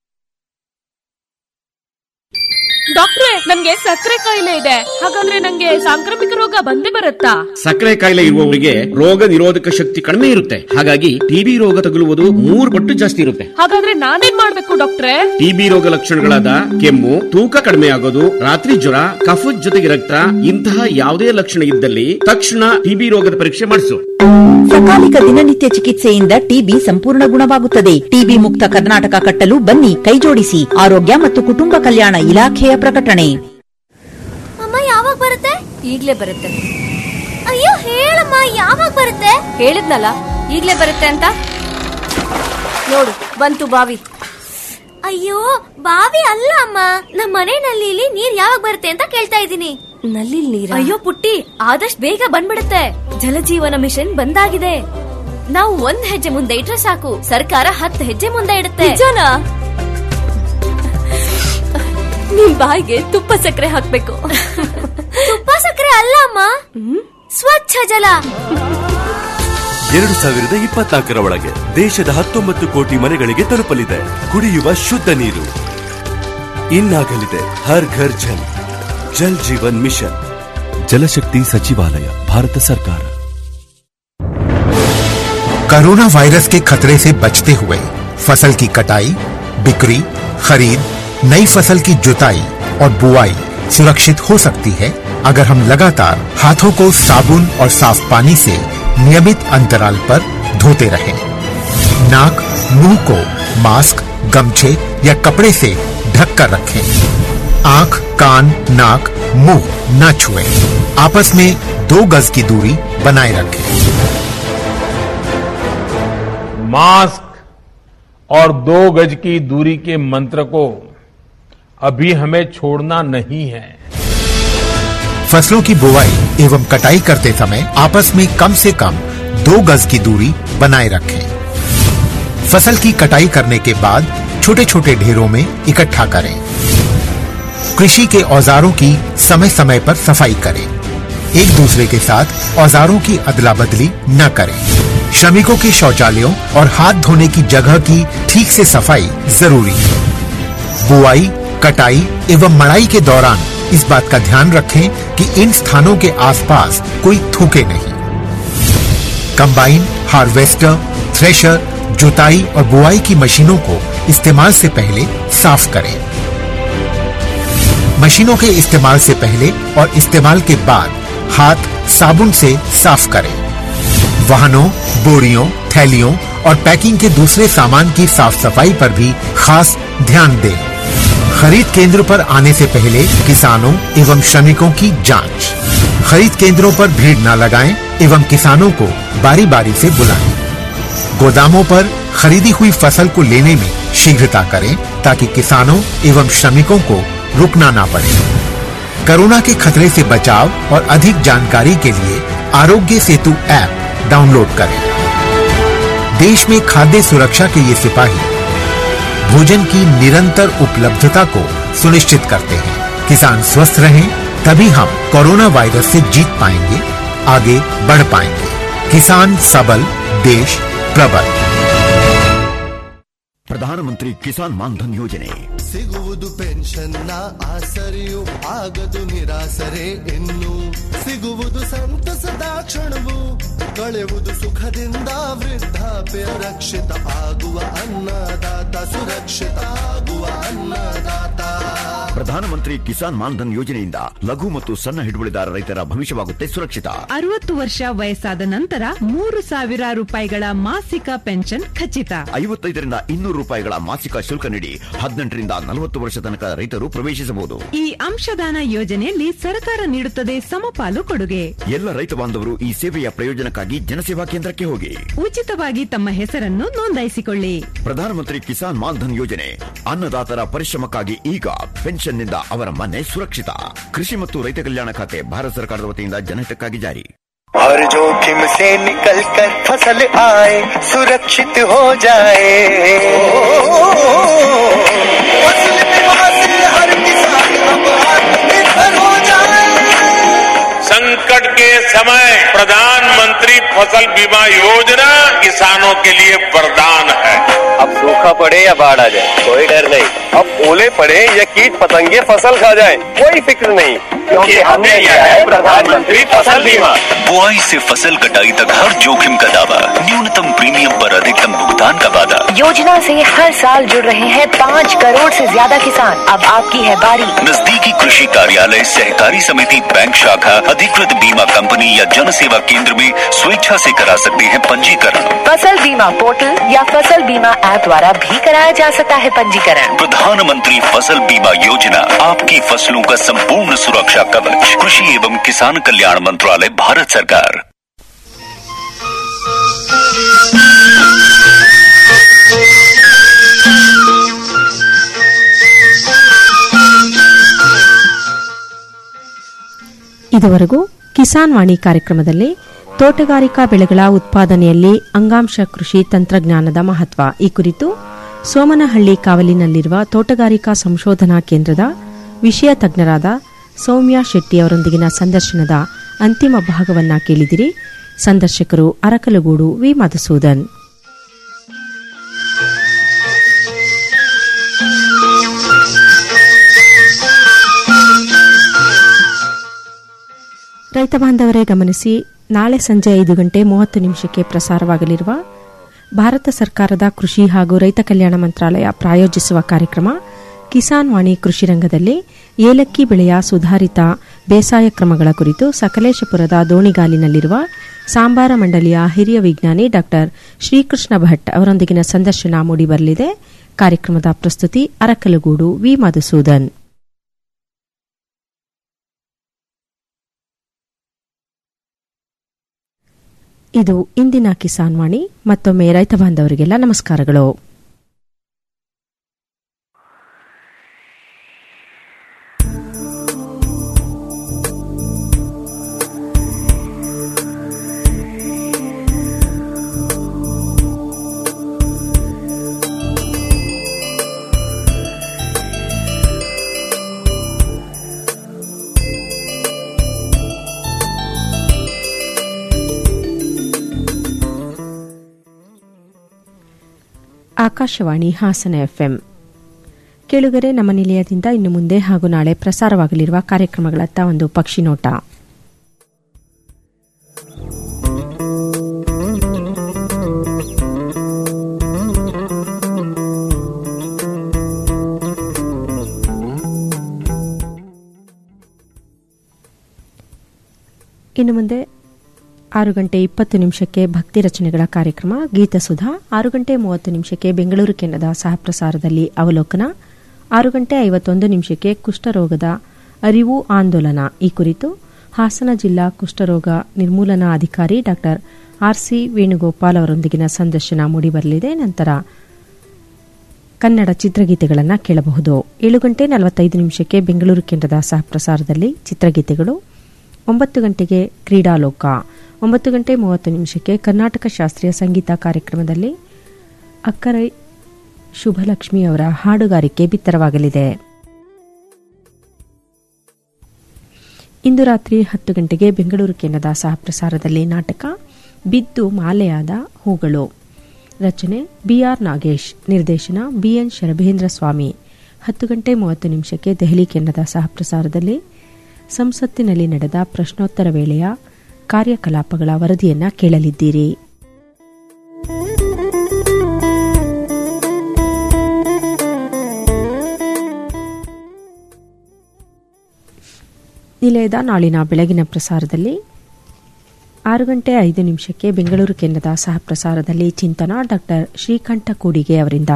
ಡಾಕ್ಟ್ರೆ ನನ್ಗೆ ಸಕ್ಕರೆ ಕಾಯಿಲೆ ಇದೆ ಹಾಗಾದ್ರೆ ನಂಗೆ ಸಾಂಕ್ರಾಮಿಕ ರೋಗ ಬಂದೇ ಬರುತ್ತಾ ಸಕ್ಕರೆ ಕಾಯಿಲೆ ಇರುವವರಿಗೆ ರೋಗ ನಿರೋಧಕ ಶಕ್ತಿ ಕಡಿಮೆ ಇರುತ್ತೆ ಹಾಗಾಗಿ ಟಿಬಿ ರೋಗ ತಗುಲುವುದು ಮೂರು ಪಟ್ಟು ಜಾಸ್ತಿ ಇರುತ್ತೆ ಹಾಗಾದ್ರೆ ನಾನೇನ್ ಮಾಡ್ಬೇಕು ಡಾಕ್ಟ್ರೆ ಟಿಬಿ ರೋಗ ಲಕ್ಷಣಗಳಾದ ಕೆಮ್ಮು ತೂಕ ಕಡಿಮೆ ಆಗೋದು ರಾತ್ರಿ ಜ್ವರ ಕಫದ ಜೊತೆಗೆ ರಕ್ತ ಇಂತಹ ಯಾವುದೇ ಲಕ್ಷಣ ಇದ್ದಲ್ಲಿ ತಕ್ಷಣ ಟಿಬಿ ರೋಗದ ಪರೀಕ್ಷೆ ಮಾಡಿಸು ಸಕಾಲಿಕ ದಿನನಿತ್ಯ ಚಿಕಿತ್ಸೆಯಿಂದ ಟಿಬಿ ಸಂಪೂರ್ಣ ಗುಣವಾಗುತ್ತದೆ ಟಿಬಿ ಮುಕ್ತ ಕರ್ನಾಟಕ ಕಟ್ಟಲು ಬನ್ನಿ ಕೈಜೋಡಿಸಿ ಆರೋಗ್ಯ ಮತ್ತು ಕುಟುಂಬ ಕಲ್ಯಾಣ ಇಲಾಖೆಯ ಪ್ರಕಟಣೆ ಅಮ್ಮ ಯಾವಾಗ ಬರುತ್ತೆ ಈಗ್ಲೇ ಬರುತ್ತೆ ಅಯ್ಯೋ ಹೇಳಮ್ಮ ಯಾವಾಗ ಬರುತ್ತೆ ಹೇಳಿದ್ನಲ್ಲ ಈಗ್ಲೇ ಬರುತ್ತೆ ಅಂತ ನೋಡು ಬಂತು ಬಾವಿ ಅಯ್ಯೋ ಬಾವಿ ಅಲ್ಲ ಅಮ್ಮ ನಮ್ಮ ಮನೆ ನಲ್ಲಿಲಿ ನೀರ್ ಯಾವಾಗ ಬರುತ್ತೆ ಅಂತ ಕೇಳ್ತಾ ಇದ್ದೀನಿ ನಲ್ಲಿ ನೀರ ಅಯ್ಯೋ ಪುಟ್ಟಿ ಆದಷ್ಟು ಬೇಗ ಬಂದ್ಬಿಡುತ್ತೆ ಜಲಜೀವನ ಮಿಷನ್ ಬಂದಾಗಿದೆ ನಾವು ಒಂದ್ ಹೆಜ್ಜೆ ಮುಂದೆ ಇಟ್ರೆ ಸಾಕು ಸರ್ಕಾರ ಹತ್ತು ಹೆಜ್ಜೆ ಮುಂದೆ ಇಡುತ್ತೆ ನಿಜನಾ ನಿಮ್ ಬಾಯಿಗೆ ತುಪ್ಪ ಸಕ್ಕರೆ ಹಾಕ್ಬೇಕು ತುಪ್ಪ ಸಕ್ಕರೆ ಅಲ್ಲ ಅಮ್ಮ ಸ್ವಚ್ಛ ಜಲ ಎರಡು ಸಾವಿರದ ಇಪ್ಪತ್ನಾಲ್ಕರ ಒಳಗೆ ದೇಶದ ಹತ್ತೊಂಬತ್ತು ಕೋಟಿ ಮನೆಗಳಿಗೆ ತಲುಪಲಿದೆ ಕುಡಿಯುವ ಶುದ್ಧ ನೀರು ಇನ್ನಾಗಲಿದೆ ಹರ್ ಘರ್ ಜಲ್ ಜಲ್ ಜೀವನ್ ಮಿಷನ್ ಜಲಶಕ್ತಿ ಸಚಿವಾಲಯ ಭಾರತ ಸರ್ಕಾರ कोरोना वायरस के खतरे से बचते हुए फसल की कटाई बिक्री खरीद नई फसल की जुताई और बुआई सुरक्षित हो सकती है अगर हम लगातार हाथों को साबुन और साफ पानी से नियमित अंतराल पर धोते रहें। नाक मुंह को मास्क गमछे या कपड़े से ढक कर रखें आंख कान नाक मुंह न छुएं। आपस में दो गज की दूरी बनाए रखें मास्क और दो गज की दूरी के मंत्र को अभी हमें छोड़ना नहीं है फसलों की बुवाई एवं कटाई करते समय आपस में कम से कम दो गज की दूरी बनाए रखें फसल की कटाई करने के बाद छोटे छोटे ढेरों में इकट्ठा करें कृषि के औजारों की समय समय पर सफाई करें एक दूसरे के साथ औजारों की अदला बदली न करें श्रमिकों के शौचालयों और हाथ धोने की जगह की ठीक से सफाई जरूरी है बुआई कटाई एवं मड़ाई के दौरान इस बात का ध्यान रखें कि इन स्थानों के आसपास कोई थूके नहीं कंबाइन हार्वेस्टर थ्रेशर जुताई और बुआई की मशीनों को इस्तेमाल से पहले साफ करें मशीनों के इस्तेमाल से पहले और इस्तेमाल के बाद हाथ साबुन से साफ करें वाहनों बोरियों थैलियों और पैकिंग के दूसरे सामान की साफ सफाई पर भी खास ध्यान दें खरीद केंद्र पर आने से पहले किसानों एवं श्रमिकों की जांच खरीद केंद्रों पर भीड़ न लगाएं एवं किसानों को बारी बारी से बुलाएं गोदामों पर खरीदी हुई फसल को लेने में शीघ्रता करें ताकि किसानों एवं श्रमिकों को रुकना ना पड़े कोरोना के खतरे से बचाव और अधिक जानकारी के लिए आरोग्य सेतु ऐप डाउनलोड करें देश में खाद्य सुरक्षा के ये सिपाही भोजन की निरंतर उपलब्धता को सुनिश्चित करते हैं किसान स्वस्थ रहें तभी हम कोरोना वायरस से जीत पाएंगे आगे बढ़ पाएंगे किसान सबल देश प्रबल ಪ್ರಧಾನಮಂತ್ರಿ ಕಿಸಾನ್ ಮಾನ್ಧನ್ ಯೋಜನೆ ಸಿಗುವುದು ಪೆನ್ಷನ್ನ ಆಸರೆಯು ಆಗದು ನಿರಾಸರೆ ಇನ್ನು ಸಿಗುವುದು ಸಂತಸದ ಕ್ಷಣವು ಕಳೆಯುವುದು ಸುಖದಿಂದ ವೃದ್ಧಾಪ್ಯ ರಕ್ಷಿತ ಆಗುವ ಅನ್ನದಾತ ಸುರಕ್ಷಿತ ಆಗುವ ಅನ್ನದಾತ ಪ್ರಧಾನಮಂತ್ರಿ ಕಿಸಾನ್ ಮಾನ್ಧನ್ ಯೋಜನೆಯಿಂದ ಲಘು ಮತ್ತು ಸಣ್ಣ ಹಿಡುವಳಿದಾರ ರೈತರ ಭವಿಷ್ಯವಾಗುತ್ತೆ ಸುರಕ್ಷಿತ ಅರವತ್ತು ವರ್ಷ ವಯಸ್ಸಾದ ನಂತರ ಮೂರು ಸಾವಿರ ರೂಪಾಯಿಗಳ ಮಾಸಿಕ ಪೆನ್ಷನ್ ಖಚಿತ ಐವತ್ತೈದರಿಂದ ಇನ್ನೂರು ರೂಪಾಯಿಗಳ ಮಾಸಿಕ ಶುಲ್ಕ ನೀಡಿ ಹದಿನೆಂಟರಿಂದ ನಲವತ್ತು ವರ್ಷ ತನಕ ರೈತರು ಪ್ರವೇಶಿಸಬಹುದು ಈ ಅಂಶದಾನ ಯೋಜನೆಯಲ್ಲಿ ಸರ್ಕಾರ ನೀಡುತ್ತದೆ ಸಮಪಾಲು ಕೊಡುಗೆ ಎಲ್ಲ ರೈತ ಬಾಂಧವರು ಈ ಸೇವೆಯ ಪ್ರಯೋಜನಕ್ಕಾಗಿ ಜನಸೇವಾ ಕೇಂದ್ರಕ್ಕೆ ಹೋಗಿ ಉಚಿತವಾಗಿ ತಮ್ಮ ಹೆಸರನ್ನು ನೋಂದಾಯಿಸಿಕೊಳ್ಳಿ ಪ್ರಧಾನಮಂತ್ರಿ ಕಿಸಾನ್ ಮಾನ್ಧನ್ ಯೋಜನೆ ಅನ್ನದಾತರ ಪರಿಶ್ರಮಕ್ಕಾಗಿ ಈಗ ಪೆನ್ಷನ್ನಿಂದ ಅವರ ಮನೆ ಸುರಕ್ಷಿತ ಕೃಷಿ ಮತ್ತು ರೈತ ಕಲ್ಯಾಣ ಖಾತೆ ಭಾರತ ಸರ್ಕಾರದ ವತಿಯಿಂದ ಜನಹಿತಕ್ಕಾಗಿ ಜಾರಿ हर जोखिम से निकल कर फसल आए सुरक्षित हो जाए फसल बीमा से हर किसान अब आत्मनिर्भर हो जाए संकट के समय प्रधानमंत्री फसल बीमा योजना किसानों के लिए वरदान है अब सूखा पड़े या बाढ़ आ जाए कोई डर नहीं अब ओले पड़े या कीट पतंगे फसल खा जाए कोई फिक्र नहीं क्योंकि हमने लिया है प्रधानमंत्री फसल बीमा बुआई से फसल कटाई तक हर जोखिम का दावा न्यूनतम प्रीमियम पर अधिकतम भुगतान का वादा योजना से हर साल जुड़ रहे हैं पाँच करोड़ से ज्यादा किसान अब आपकी है बारी नजदीकी कृषि कार्यालय सहकारी समिति बैंक शाखा अधिकृत बीमा कंपनी या जन सेवा केंद्र में स्वेच्छा से करा सकते हैं पंजीकरण फसल बीमा पोर्टल या फसल बीमा ऐप द्वारा भी कराया जा सकता है पंजीकरण प्रधानमंत्री फसल बीमा योजना आपकी फसलों का संपूर्ण सुरक्षा कवच कृषि एवं किसान कल्याण मंत्रालय भारत सरकार ಇದುವರೆಗೂ ಕಿಸಾನ್ ವಾಣಿ ಕಾರ್ಯಕ್ರಮದಲ್ಲಿ ತೋಟಗಾರಿಕಾ ಬೆಳೆಗಳ ಉತ್ಪಾದನೆಯಲ್ಲಿ ಅಂಗಾಂಶ ಕೃಷಿ ತಂತ್ರಜ್ಞಾನದ ಮಹತ್ವ ಈ ಕುರಿತು ಸೋಮನಹಳ್ಳಿ ಕಾವಲಿನಲ್ಲಿರುವ ತೋಟಗಾರಿಕಾ ಸಂಶೋಧನಾ ಕೇಂದ್ರದ ವಿಷಯ ತಜ್ಞರಾದ ಸೌಮ್ಯ ಶೆಟ್ಟಿ ಅವರೊಂದಿಗಿನ ಸಂದರ್ಶನದ ಅಂತಿಮ ಭಾಗವನ್ನ ಕೇಳಿದಿರಿ ಸಂದರ್ಶಕರು ಅರಕಲಗೂಡು ವಿ ಮಧುಸೂದನ್ ರೈತ ಬಾಂಧವರೇ ಗಮನಿಸಿ ನಾಳೆ ಸಂಜೆ ಐದು ಗಂಟೆ ಮೂವತ್ತು ನಿಮಿಷಕ್ಕೆ ಪ್ರಸಾರವಾಗಲಿರುವ ಭಾರತ ಸರ್ಕಾರದ ಕೃಷಿ ಹಾಗೂ ರೈತ ಕಲ್ಯಾಣ ಮಂತ್ರಾಲಯ ಪ್ರಾಯೋಜಿಸುವ ಕಾರ್ಯಕ್ರಮ ಕಿಸಾನ್ ವಾಣಿ ಕೃಷಿ ರಂಗದಲ್ಲಿ ಏಲಕ್ಕಿ ಬೆಳೆಯ ಸುಧಾರಿತ ಬೇಸಾಯ ಕ್ರಮಗಳ ಕುರಿತು ಸಕಲೇಶಪುರದ ದೋಣಿಗಾಲಿನಲ್ಲಿರುವ ಸಾಂಬಾರ ಮಂಡಳಿಯ ಹಿರಿಯ ವಿಜ್ಞಾನಿ ಡಾ ಶ್ರೀಕೃಷ್ಣ ಭಟ್ ಅವರೊಂದಿಗಿನ ಸಂದರ್ಶನ ಮೂಡಿಬರಲಿದೆ ಕಾರ್ಯಕ್ರಮದ ಪ್ರಸ್ತುತಿ ಅರಕಲಗೂಡು ವಿ ಮಧುಸೂದನ್ ಇದು ಇಂದಿನ ಕಿಸಾನ್ ವಾಣಿ ಮತ್ತೊಮ್ಮೆ ರೈತ ಬಾಂಧವರಿಗೆಲ್ಲ ನಮಸ್ಕಾರಗಳು ಆಕಾಶವಾಣಿ ಹಾಸನ ಎಫ್ಎಂ ಕೇಳುಗರೆ ನಮ್ಮ ನಿಲಯದಿಂದ ಇನ್ನು ಮುಂದೆ ಹಾಗೂ ನಾಳೆ ಪ್ರಸಾರವಾಗಲಿರುವ ಕಾರ್ಯಕ್ರಮಗಳತ್ತ ಒಂದು ಪಕ್ಷಿ ನೋಟ ಇನ್ನು ಮುಂದೆ ಆರು ಗಂಟೆ ಇಪ್ಪತ್ತು ನಿಮಿಷಕ್ಕೆ ಭಕ್ತಿ ರಚನೆಗಳ ಕಾರ್ಯಕ್ರಮ ಗೀತಸುಧಾ ಆರು ಗಂಟೆ ಮೂವತ್ತು ನಿಮಿಷಕ್ಕೆ ಬೆಂಗಳೂರು ಕೇಂದ್ರದ ಸಹಪ್ರಸಾರದಲ್ಲಿ ಅವಲೋಕನ ಆರು ಗಂಟೆ ಐವತ್ತೊಂದು ನಿಮಿಷಕ್ಕೆ ಕುಷ್ಠರೋಗದ ಅರಿವು ಆಂದೋಲನ ಈ ಕುರಿತು ಹಾಸನ ಜಿಲ್ಲಾ ಕುಷ್ಠರೋಗ ನಿರ್ಮೂಲನಾ ಅಧಿಕಾರಿ ಡಾ ಆರ್ಸಿ ವೇಣುಗೋಪಾಲ್ ಅವರೊಂದಿಗಿನ ಸಂದರ್ಶನ ಮೂಡಿಬರಲಿದೆ ನಂತರ ಕನ್ನಡ ಚಿತ್ರಗೀತೆಗಳನ್ನು ಕೇಳಬಹುದು ಏಳು ಗಂಟೆ ನಲವತ್ತೈದು ನಿಮಿಷಕ್ಕೆ ಬೆಂಗಳೂರು ಕೇಂದ್ರದ ಸಹಪ್ರಸಾರದಲ್ಲಿ ಚಿತ್ರಗೀತೆಗಳು ಒಂಬತ್ತು ಗಂಟೆಗೆ ಕ್ರೀಡಾಲೋಕ ಒಂಬತ್ತು ಗಂಟೆ ಮೂವತ್ತು ನಿಮಿಷಕ್ಕೆ ಕರ್ನಾಟಕ ಶಾಸ್ತ್ರೀಯ ಸಂಗೀತ ಕಾರ್ಯಕ್ರಮದಲ್ಲಿ ಅಕ್ಕರೈ ಶುಭಲಕ್ಷ್ಮಿ ಅವರ ಹಾಡುಗಾರಿಕೆ ಬಿತ್ತರವಾಗಲಿದೆ ಇಂದು ರಾತ್ರಿ ಹತ್ತು ಗಂಟೆಗೆ ಬೆಂಗಳೂರು ಕೇಂದ್ರದ ಸಹಪ್ರಸಾರದಲ್ಲಿ ನಾಟಕ ಬಿದ್ದು ಮಾಲೆಯಾದ ಹೂಗಳು ರಚನೆ ಬಿಆರ್ ನಾಗೇಶ್ ನಿರ್ದೇಶನ ಬಿಎನ್ ಶರಭೇಂದ್ರ ಸ್ವಾಮಿ ಹತ್ತು ಗಂಟೆ ಮೂವತ್ತು ನಿಮಿಷಕ್ಕೆ ದೆಹಲಿ ಕೇಂದ್ರದ ಸಹಪ್ರಸಾರದಲ್ಲಿ ಸಂಸತ್ತಿನಲ್ಲಿ ನಡೆದ ಪ್ರಶ್ನೋತ್ತರ ವೇಳೆಯ ಕಾರ್ಯಕಲಾಪಗಳ ವರದಿಯನ್ನ ಕೇಳಲಿದ್ದೀರಿ ನಿಲಯದ ನಾಳಿನ ಬೆಳಗಿನ ಪ್ರಸಾರದಲ್ಲಿ ಆರು ಗಂಟೆ ಐದು ನಿಮಿಷಕ್ಕೆ ಬೆಂಗಳೂರು ಕೇಂದ್ರದ ಸಹಪ್ರಸಾರದಲ್ಲಿ ಚಿಂತನ ಡಾಕ್ಟರ್ ಶ್ರೀಕಂಠ ಕೂಡಿಗೆ ಅವರಿಂದ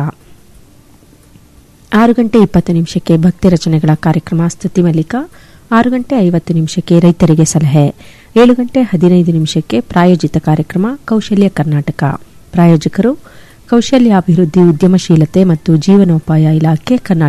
ಆರು ಗಂಟೆ ಇಪ್ಪತ್ತು ನಿಮಿಷಕ್ಕೆ ಭಕ್ತಿ ರಚನೆಗಳ ಕಾರ್ಯಕ್ರಮ ಸ್ತುತಿ ಮಲ್ಲಿಕ ಆರು ಗಂಟೆ ಐವತ್ತು ನಿಮಿಷಕ್ಕೆ ರೈತರಿಗೆ ಸಲಹೆ ಏಳು ಗಂಟೆ ಹದಿನೈದು ನಿಮಿಷಕ್ಕೆ ಪ್ರಾಯೋಜಿತ ಕಾರ್ಯಕ್ರಮ ಕೌಶಲ್ಯ ಕರ್ನಾಟಕ ಪ್ರಾಯೋಜಕರು ಕೌಶಲ್ಯಾಭಿವೃದ್ಧಿ ಉದ್ಯಮಶೀಲತೆ ಮತ್ತು ಜೀವನೋಪಾಯ ಇಲಾಖೆ ಕರ್ನಾಟಕ